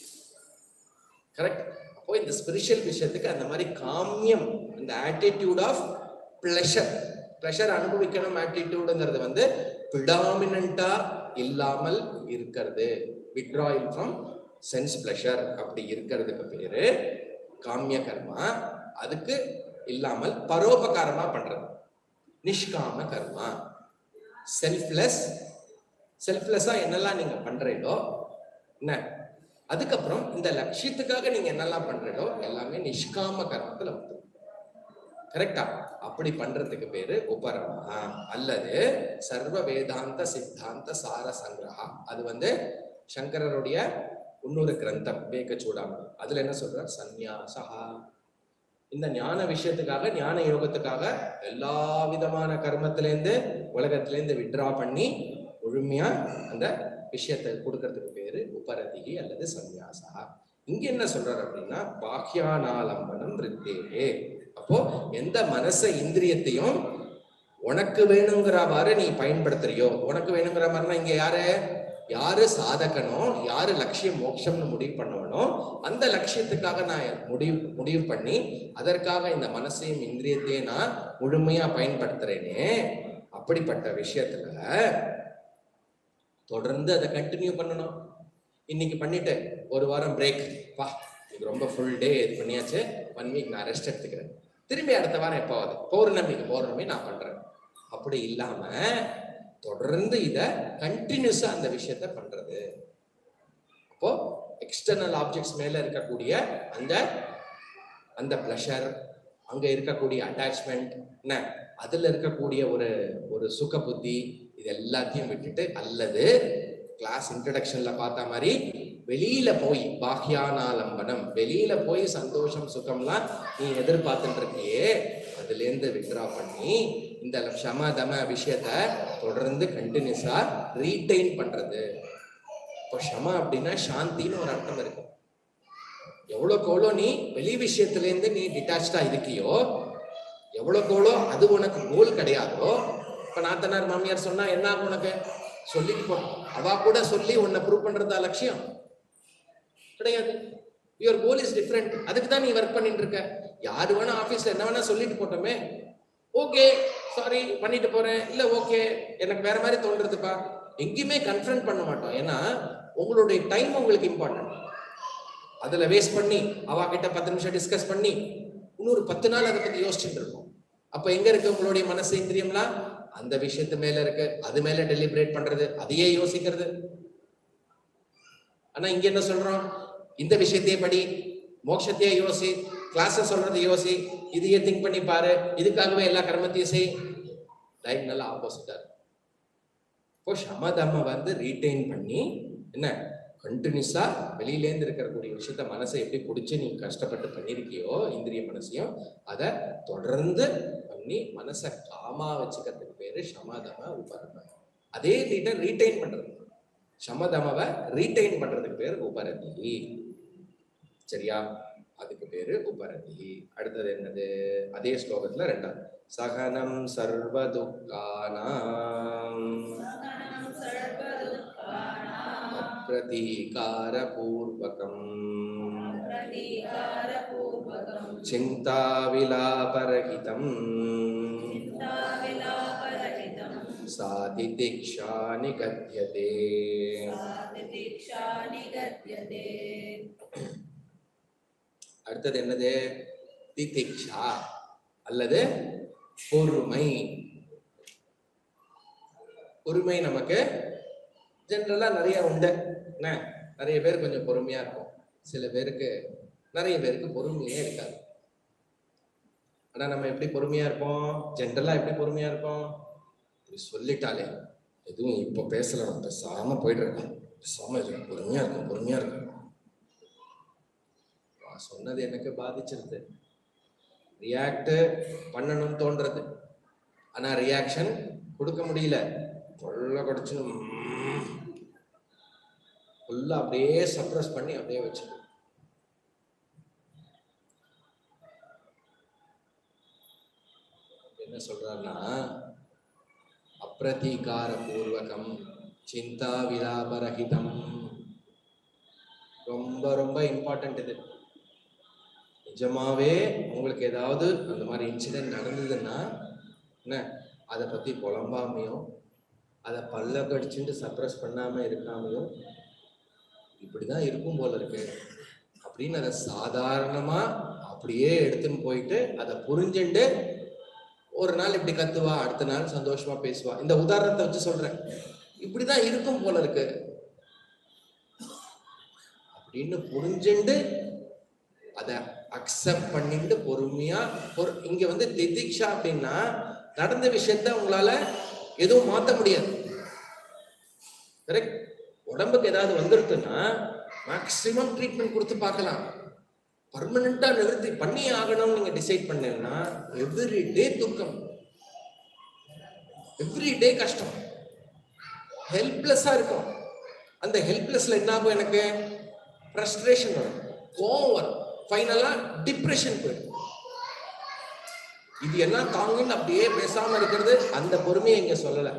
கரெக்ட் அப்போ இந்த ஸ்பிரிச்சுவல் விஷயத்துக்கு அந்த மாதிரி காமியம் இந்த ஆட்டிடியூட் ஆஃப் ப்ளஷர் ப்ளஷர் அனுபவிக்கணும் ஆட்டிடியூடுங்கிறது வந்து பிடாமினண்டா இல்லாமல் இருக்கிறது விட்ராயில் ஃப்ரம் சென்ஸ் ப்ளஷர் அப்படி இருக்கிறதுக்கு பேரு காமிய கர்மா அதுக்கு இல்லாமல் பரோபகாரமா பண்றது நிஷ்காம கர்மா செல்ஃப்லெஸ் செல்ஃப்லெஸ்ஸா என்னெல்லாம் நீங்க பண்றீங்களோ என்ன அதுக்கப்புறம் இந்த லட்சியத்துக்காக நீங்க என்னெல்லாம் பண்றீங்களோ எல்லாமே நிஷ்காம கர்மத்துல வந்து கரெக்டா அப்படி பண்றதுக்கு பேரு உபரமஹா அல்லது சர்வ வேதாந்த சித்தாந்த சார சங்கிரகா அது வந்து சங்கரருடைய இன்னொரு கிரந்தம் வேக சூடாமணி அதுல என்ன சொல்றார் சந்நியாசகா இந்த ஞான விஷயத்துக்காக ஞான யோகத்துக்காக எல்லா விதமான கர்மத்திலேருந்து உலகத்திலேருந்து விட்ரா பண்ணி முழுமையா அந்த விஷயத்தை கொடுக்கறதுக்கு பேரு உபரதிகி அல்லது சந்நியாசா இங்க என்ன சொல்றாரு அப்படின்னா பாக்கியானாலம்பனம் விருத்தேகே அப்போ எந்த மனச இந்திரியத்தையும் உனக்கு வேணுங்கிறவாறு நீ பயன்படுத்துறியோ உனக்கு வேணுங்கிற மாதிரினா இங்க யாரு யாரு சாதகனோ யாரு லட்சியம் மோட்சம்னு முடிவு பண்ணவனோ அந்த லட்சியத்துக்காக நான் முடிவு முடிவு பண்ணி அதற்காக இந்த மனசையும் இந்திரியத்தையும் நான் முழுமையா பயன்படுத்துறேனே அப்படிப்பட்ட விஷயத்துல தொடர்ந்து அதை கண்டினியூ பண்ணணும் இன்னைக்கு பண்ணிட்டு ஒரு வாரம் பிரேக் பா இது ரொம்ப ஃபுல் டே இது பண்ணியாச்சு ஒன் வீக் நான் ரெஸ்ட் எடுத்துக்கிறேன் திரும்பி அடுத்த வாரம் எப்பாவது பௌர்ணமி பௌர்ணமி நான் பண்றேன் அப்படி இல்லாம தொடர்ந்து இத கண்டினியூஸா அந்த விஷயத்த பண்றது அப்போ எக்ஸ்டர்னல் ஆப்ஜெக்ட்ஸ் மேல இருக்கக்கூடிய அந்த அந்த ப்ளஷர் அங்க இருக்கக்கூடிய அட்டாச்மெண்ட் என்ன அதுல இருக்கக்கூடிய ஒரு ஒரு சுக புத்தி இது எல்லாத்தையும் விட்டுட்டு அல்லது கிளாஸ் இன்ட்ரடக்ஷன்ல பார்த்த மாதிரி வெளியில போய் பாஹ்யானாலம்பனம் வெளியில போய் சந்தோஷம் சுகம்லாம் நீ எதிர்பார்த்துட்டு இருக்கியே அதுல இருந்து வித்ரா பண்ணி இந்த க்ஷம தம விஷயத்த தொடர்ந்து கண்டினியூஸா ரீடைன் பண்றது இப்போ க்ஷம அப்படின்னா சாந்தின்னு ஒரு அர்த்தம் இருக்கு எவ்வளோக்கு எவ்வளோ நீ வெளி விஷயத்துல இருந்து நீ டிட்டாச்சா இருக்கியோ எவ்வளோக்கு எவ்வளோ அது உனக்கு கோல் கிடையாதோ இப்ப நாத்தனார் மாமியார் சொன்னா என்ன ஆகும் உனக்கு சொல்லிட்டு போ அவ கூட சொல்லி உன்னை ப்ரூவ் பண்றதா லட்சியம் கிடையாது யுவர் கோல் இஸ் டிஃப்ரெண்ட் அதுக்கு தான் நீ ஒர்க் பண்ணிட்டு இருக்க யாரு வேணா ஆபீஸ்ல என்ன வேணா சொல்லிட்டு போட்டோமே ஓகே சாரி பண்ணிட்டு போறேன் இல்ல ஓகே எனக்கு வேற மாதிரி தோன்றுதுப்பா எங்கேயுமே கன்ஃபரண்ட் பண்ண மாட்டோம் ஏன்னா உங்களுடைய டைம் உங்களுக்கு இம்பார்ட்டன்ட் அதுல வேஸ்ட் பண்ணி அவ கிட்ட பத்து நிமிஷம் டிஸ்கஸ் பண்ணி இன்னொரு பத்து நாள் அதை பத்தி யோசிச்சுட்டு இருக்கோம் அப்ப எங்க இருக்கு உங்களுடைய மனசு இந்திரியம்லாம் அந்த விஷயத்து மேல இருக்கு அது மேல டெலிபரேட் பண்றது அதையே யோசிக்கிறது ஆனா இங்க என்ன சொல்றோம் இந்த விஷயத்தையே படி மோட்சத்தையே யோசி கிளாஸ் சொல்றது யோசி இதையே திங்க் பண்ணி பாரு இதுக்காகவே எல்லா கர்மத்தையும் செய் லைஃப் நல்லா ஆப்போசிட்டா இருக்கு இப்போ சமதம வந்து ரீட்டைன் பண்ணி என்ன கண்டினியூஸா வெளியிலேருந்து இருக்கக்கூடிய விஷயத்த மனசை எப்படி பிடிச்சி நீ கஷ்டப்பட்டு பண்ணியிருக்கியோ இந்திரிய மனசையும் அதை தொடர்ந்து பண்ணி மனசை காமா வச்சுக்கிறதுக்கு பேரு சமதம உபரம அதே ரீட்டை ரீட்டைன் பண்றது சமதமவை ரீட்டைன் பண்றதுக்கு பேர் உபரதி சரியா அதுக்கு பேரு உபரதி அடுத்தது என்னது அதே ஸ்லோகத்துல ரெண்டாவது சகனம் சர்வ துக்கானாம் சகனம் சர்வதுக்கானாம் பிரதீகார பூர்வகம் பிரதீகாரபூர்வகம் சிந்தா விலாபரகிதம் சிந்தாவிலாபரகிதம் சாதி திக்ஷா நிகத்தியதே சாதிதீக்ஷா நிகத்யதே அடுத்தது என்னது திதிக்ஷா அல்லது பொறுமை பொறுமை நமக்கு ஜென்ரலா நிறைய உண்டு என்ன நிறைய பேர் கொஞ்சம் பொறுமையா இருக்கும் சில பேருக்கு நிறைய பேருக்கு பொறுமையே இருக்காது ஆனா நம்ம எப்படி பொறுமையா இருப்போம் ஜென்ரலா எப்படி பொறுமையா இருப்போம் இப்படி சொல்லிட்டாலே எதுவும் இப்போ பேசல நான் பேசாம போயிடுறேன் பேசாம இரு. பொறுமையா இருக்கும் பொறுமையா இருக்கும் நான் சொன்னது எனக்கு பாதிச்சிருது ரியாக்ட் பண்ணணும்னு தோன்றது ஆனா ரியாக்ஷன் கொடுக்க முடியல கொள்ள கொடைச்சு ஃபுல்லா அப்படியே சப்ரஸ் பண்ணி அப்படியே வச்சு என்ன சொல்றாருன்னா அப்பிரதீகார பூர்வகம் சிந்தா விலாபரகிதம் ரொம்ப ரொம்ப இம்பார்ட்டன்ட் இது நிஜமாவே உங்களுக்கு ஏதாவது அந்த மாதிரி இன்சிடென்ட் நடந்ததுன்னா என்ன அதை பத்தி புலம்பாமையும் அதை பல்ல கடிச்சுட்டு சப்ரஸ் பண்ணாம இருக்காமையும் இப்படிதான் இருக்கும் போல இருக்கு அப்படின்னு அதை சாதாரணமா அப்படியே எடுத்துன்னு போயிட்டு அதை புரிஞ்சுண்டு ஒரு நாள் இப்படி கத்துவா அடுத்த நாள் சந்தோஷமா பேசுவா இந்த உதாரணத்தை வச்சு சொல்றேன் இப்படிதான் இருக்கும் போல இருக்கு அப்படின்னு புரிஞ்சுண்டு அதை அக்செப்ட் பண்ணிட்டு பொறுமையா பொறு இங்க வந்து திதிக்ஷா அப்படின்னா நடந்த விஷயத்த உங்களால எதுவும் மாத்த முடியாது கரெக்ட் உடம்புக்கு ஏதாவது வந்துருக்குன்னா மேக்சிமம் ட்ரீட்மெண்ட் கொடுத்து பார்க்கலாம் பர்மனண்டா நிறுத்தி பண்ணி ஆகணும்னு நீங்க டிசைட் பண்ணீங்கன்னா எவ்ரி டே துக்கம் எவ்ரி டே கஷ்டம் ஹெல்ப்லெஸ்ஸா இருக்கும் அந்த ஹெல்ப்லெஸ்ல என்ன ஆகும் எனக்கு ஃப்ரஸ்ட்ரேஷன் வரும் கோவம் வரும் ஃபைனலா டிப்ரெஷன் போயிடும் இது எல்லாம் தாங்குன்னு அப்படியே பேசாம இருக்கிறது அந்த பொறுமையை இங்க சொல்லல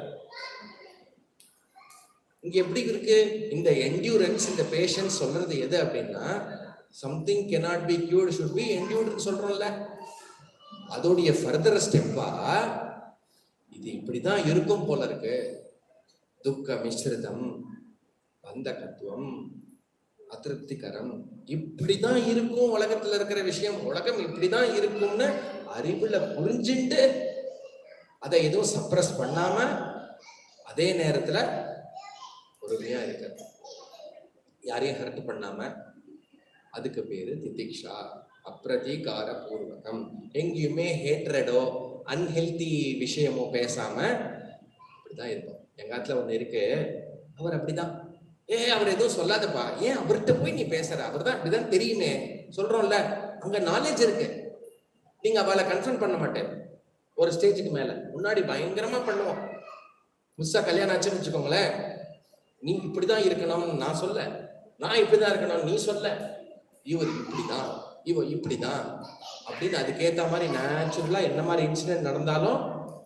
இங்க எப்படி இருக்கு இந்த என்டியூரன்ஸ் இந்த பேஷன்ஸ் சொல்றது எது அப்படின்னா something cannot be cured should be endured சொல்றோம்ல அதோடைய ஃபர்தர் ஸ்டெப்பா இது இப்படிதான் இருக்கும் போல இருக்கு துக்க மிஸ்ரிதம் பந்தகத்துவம் அதிருப்திகரம் இப்படிதான் இருக்கும் உலகத்துல இருக்கிற விஷயம் உலகம் இப்படிதான் இருக்கும்னு அறிவுல புரிஞ்சுட்டு அதை எதுவும் சப்ரஸ் பண்ணாம அதே நேரத்துல பொறுமையா இருக்க யாரையும் ஹர்ட் பண்ணாம அதுக்கு பேரு திதிக்ஷா அப்பிரதீகார பூர்வகம் எங்கேயுமே ஹேட்ரடோ அன்ஹெல்தி விஷயமோ பேசாம அப்படிதான் இருப்போம் எங்க ஆத்துல ஒண்ணு இருக்கு அவர் அப்படிதான் ஏ அவர் எதுவும் சொல்லாதப்பா ஏன் அவர்கிட்ட போய் நீ பேசுற அவர் தான் அப்படிதான் தெரியுமே சொல்றோம்ல அங்க நாலேஜ் இருக்கு நீங்க அவளை கன்ஃபர்ம் பண்ண மாட்டேன் ஒரு ஸ்டேஜுக்கு மேல முன்னாடி பயங்கரமா பண்ணுவோம் புதுசா கல்யாணம் ஆச்சுன்னு வச்சுக்கோங்களேன் நீ இப்படிதான் இருக்கணும்னு நான் சொல்ல நான் இப்படிதான் இருக்கணும் நீ சொல்ல இவர் இப்படிதான் இவ இப்படிதான் அப்படின்னு அதுக்கேத்த மாதிரி நேச்சுரலா என்ன மாதிரி இன்சிடென்ட் நடந்தாலும்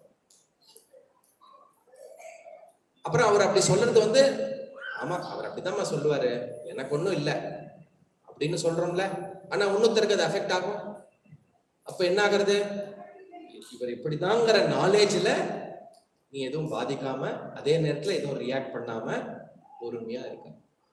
அப்புறம் அவர் அப்படி சொல்றது வந்து ஆமா அவர் அப்படித்தாம்மா சொல்லுவாரு எனக்கு ஒண்ணும் இல்லை அப்படின்னு சொல்றோம்ல ஆனா இன்னொருத்தருக்கு அது அஃபெக்ட் ஆகும் அப்ப என்ன ஆகுறது இவர் இப்படிதாங்கிற நாலேஜ்ல நீ எதுவும் பாதிக்காம அதே நேரத்துல எதுவும் ரியாக்ட் பண்ணாம பொறுமையா இருக்க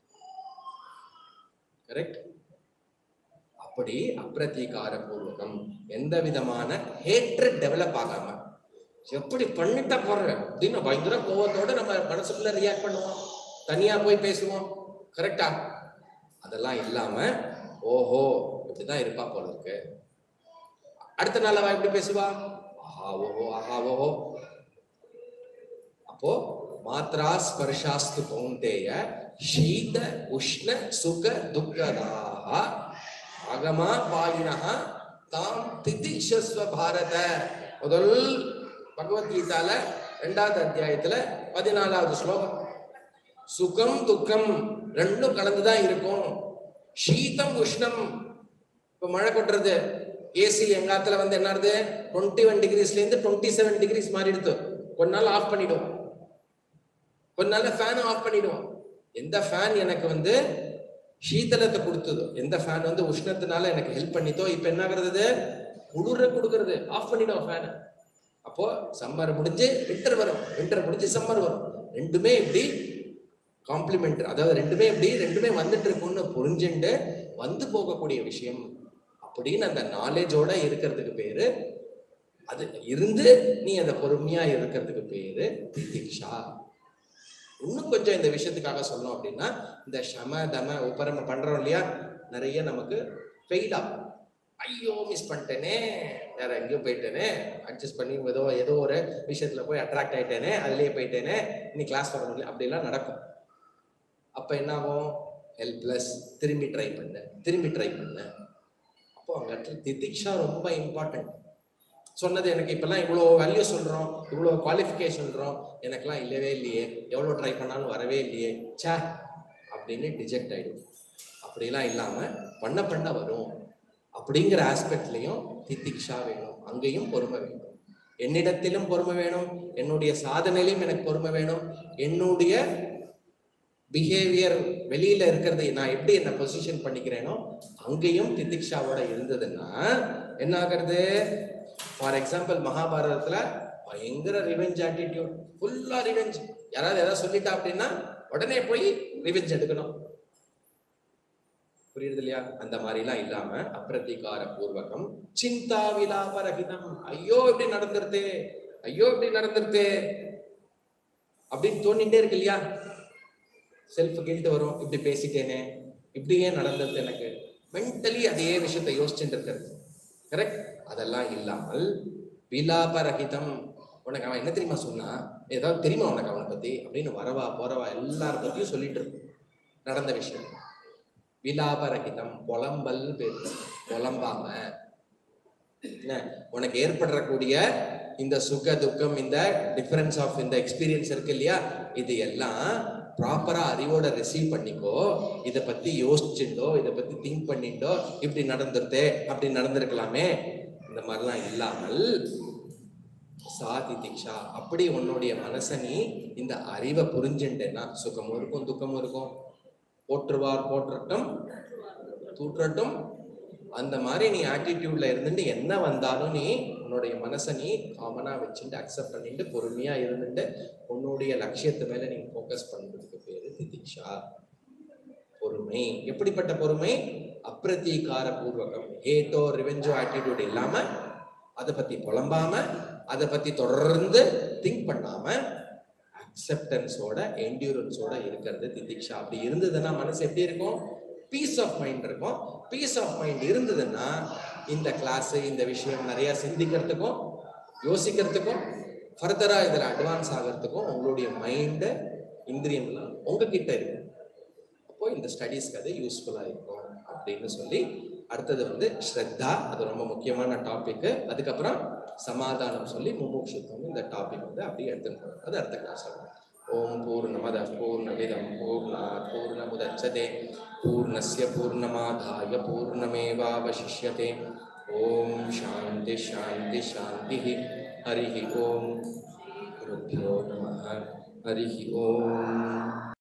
கரெக்ட் அப்படி அப்பிரதீகார பூர்வகம் எந்த விதமான ஹேட்ரட் டெவலப் ஆகாம எப்படி பண்ணிட்டா போற அப்படின்னு பயங்கர கோவத்தோட நம்ம மனசுக்குள்ள ரியாக்ட் பண்ணுவோம் தனியா போய் பேசுவோம் கரெக்டா அதெல்லாம் இல்லாம ஓஹோ இப்படிதான் இருப்பா போல இருக்கு அடுத்த நாள் அவ எப்படி பேசுவா ஆஹா ஓஹோ ஆஹா ஓஹோ அப்போ மாத்ரா ஸ்பர்ஷாஸ்து கௌந்தேய ஷீத உஷ்ண சுக துக்கதாக ஆகமா பாயினஹ தாம் திதிஷஸ்வ பாரத முதல் பகவத்கீதால ரெண்டாவது அத்தியாயத்துல பதினாலாவது ஸ்லோகம் சுகம் துக்கம் ரெண்டும் கலந்துதான் இருக்கும் சீதம் உஷ்ணம் இப்ப மழை கொட்டுறது ஏசி எங்காத்துல வந்து என்னது டுவெண்ட்டி ஒன் டிகிரிஸ்ல இருந்து டுவெண்ட்டி செவன் டிகிரிஸ் மாறிடுது கொஞ்ச நாள் ஆஃப் பண்ணிடுவோம் கொஞ்ச நாள்ல ஃபேன் ஆஃப் பண்ணிடுவோம் எந்த ஃபேன் எனக்கு வந்து சீதளத்தை கொடுத்ததோ எந்த ஃபேன் வந்து உஷ்ணத்தினால எனக்கு ஹெல்ப் பண்ணித்தோ இப்ப என்ன ஆகுறது குளிர கொடுக்கறது ஆஃப் பண்ணிடும் ஃபேனை அப்போ சம்மர் முடிஞ்சு வின்டர் வரும் வின்டர் முடிஞ்சு சம்மர் வரும் ரெண்டுமே இப்படி காம்ப்ளிமெண்ட் அதாவது ரெண்டுமே இப்படி ரெண்டுமே வந்துட்டு இருக்கும்னு புரிஞ்சுண்டு வந்து போகக்கூடிய விஷயம் அப்படின்னு அந்த நாலேஜோட இருக்கிறதுக்கு பேரு அது இருந்து நீ அந்த பொறுமையா இருக்கிறதுக்கு பேரு திதிக்ஷா இன்னும் கொஞ்சம் இந்த விஷயத்துக்காக சொன்னோம் அப்படின்னா இந்த சம தம உபரம பண்றோம் இல்லையா நிறைய நமக்கு ஃபெயில் ஆகும் ஐயோ மிஸ் பண்ணிட்டேனே வேற எங்கேயோ போயிட்டேனே அட்ஜஸ்ட் பண்ணி ஏதோ ஏதோ ஒரு விஷயத்துல போய் அட்ராக்ட் ஆயிட்டேனே அதுலயே போயிட்டேனே இன்னைக்கு கிளாஸ் வர முடியல அப்படிலாம் நடக்கும் அப்ப என்ன ஆகும் ஹெல்ப்லெஸ் திரும்பி ட்ரை பண்ண திரும்பி ட்ரை பண்ண அப்போ அங்க இடத்துல திதிக்ஷா ரொம்ப இம்பார்ட்டன்ட் சொன்னது எனக்கு இப்பெல்லாம் இவ்வளோ வேல்யூ சொல்றோம் இவ்வளோ குவாலிஃபிகேஷன் சொல்றோம் எனக்கெல்லாம் இல்லவே இல்லையே எவ்வளோ ட்ரை பண்ணாலும் வரவே இல்லையே ச்சே அப்படின்னு டிஜெக்ட் ஆயிடும் அப்படிலாம் இல்லாம பண்ண பண்ண வரும் அப்படிங்கிற ஆஸ்பெக்ட்லயும் தித்திக்ஷா வேணும் அங்கேயும் பொறுமை வேணும் என்னிடத்திலும் பொறுமை வேணும் என்னுடைய சாதனையிலும் எனக்கு பொறுமை வேணும் என்னுடைய பிஹேவியர் வெளியில இருக்கிறது நான் எப்படி என்ன பொசிஷன் பண்ணிக்கிறேனோ அங்கேயும் திதிக்ஷாவோட இருந்ததுன்னா என்ன ஆகுறது ஃபார் எக்ஸாம்பிள் மகாபாரதத்துல பயங்கர ரிவெஞ்ச் ஆட்டிடியூட் ஃபுல்லா ரிவெஞ்ச் யாராவது ஏதாவது சொல்லிட்டா அப்படின்னா உடனே போய் ரிவெஞ்ச் எடுக்கணும் புரியுது இல்லையா அந்த மாதிரிலாம் இல்லாம அப்பிரதிகார பூர்வகம் சிந்தா விலாபரகிதம் ஐயோ இப்படி நடந்துருதே ஐயோ இப்படி நடந்துருதே அப்படின்னு தோணிட்டே இருக்கு இல்லையா செல்ஃப் கில்ட் வரும் இப்படி பேசிட்டேனே இப்படியே நடந்தது எனக்கு மென்டலி அதே விஷயத்தை யோசிச்சுட்டு இருக்கிறது கரெக்ட் அதெல்லாம் இல்லாமல் விலாபரகிதம் உனக்கு அவன் என்ன தெரியுமா சொன்னா ஏதாவது தெரியுமா உனக்கு அவனை பத்தி அப்படின்னு வரவா போறவா எல்லார பத்தியும் சொல்லிட்டு இருக்கும் நடந்த விஷயம் விலாபரகிதம் புலம்பல் பேர் புலம்பாம என்ன உனக்கு ஏற்படக்கூடிய இந்த சுக துக்கம் இந்த டிஃபரன்ஸ் ஆஃப் இந்த எக்ஸ்பீரியன்ஸ் இருக்கு இல்லையா இது எல்லாம் ப்ராப்பரா அறிவோட ரிசீவ் பண்ணிக்கோ இதை பத்தி யோசிச்சுட்டோ இதை பத்தி திங்க் பண்ணிட்டோ இப்படி நடந்துருதே அப்படி நடந்திருக்கலாமே இந்த மாதிரிலாம் இல்லாமல் சாதி திக்ஷா அப்படி உன்னுடைய மனச நீ இந்த அறிவை புரிஞ்சுட்டேன்னா சுகமும் இருக்கும் துக்கமும் இருக்கும் போற்றுவார் போற்றட்டும் தூற்றட்டும் அந்த மாதிரி நீ ஆட்டிடியூட்ல இருந்துட்டு என்ன வந்தாலும் நீ உன்னுடைய மனசை நீ காமனா வச்சுட்டு அக்செப்ட் பண்ணிட்டு பொறுமையா இருந்துட்டு உன்னுடைய லட்சியத்து மேல நீ ஃபோக்கஸ் பண்றதுக்கு பேரு திதிக்ஷா பொறுமை எப்படிப்பட்ட பொறுமை அப்பிரதீகார பூர்வகம் ஹேட்டோ ரிவெஞ்சோ ஆட்டிடியூட் இல்லாம அதை பத்தி புலம்பாம அதை பத்தி தொடர்ந்து திங்க் பண்ணாம அக்செப்டன்ஸோட என்டியூரன்ஸோட இருக்கிறது திதிக்ஷா அப்படி இருந்ததுன்னா மனசு எப்படி இருக்கும் பீஸ் ஆஃப் மைண்ட் இருக்கும் பீஸ் ஆஃப் மைண்ட் இருந்ததுன்னா இந்த கிளாஸ் இந்த விஷயம் நிறைய சிந்திக்கிறதுக்கும் யோசிக்கிறதுக்கும் ஃபர்தரா இதுல அட்வான்ஸ் ஆகிறதுக்கும் உங்களுடைய மைண்டு இந்திரியம்லாம் உங்ககிட்ட இருக்கு அப்போ இந்த ஸ்டடீஸ்க்கு அது யூஸ்ஃபுல்லா இருக்கும் அப்படின்னு சொல்லி அடுத்தது வந்து ஸ்ரத்தா அது ரொம்ப முக்கியமான டாபிக் அதுக்கப்புறம் சமாதானம் சொல்லி முமுட்சுத்தம் இந்த டாபிக் வந்து அப்படியே எடுத்துன்னு போறோம் அது அடுத்த கிளாஸ் ஓம் பூர்ணமத பூர்ணமிதம் பூர்ணாத் பூர்ணமுதச்சதே பூர்ணஸ்ய பூர்ணமாதாய பூர்ணமேவாவசிஷ்யதே ஓம் சாந்தி சாந்தி சாந்தி ஹரிஹி ஓம் குருभ्यो நமः ஹரிஹி ஓம்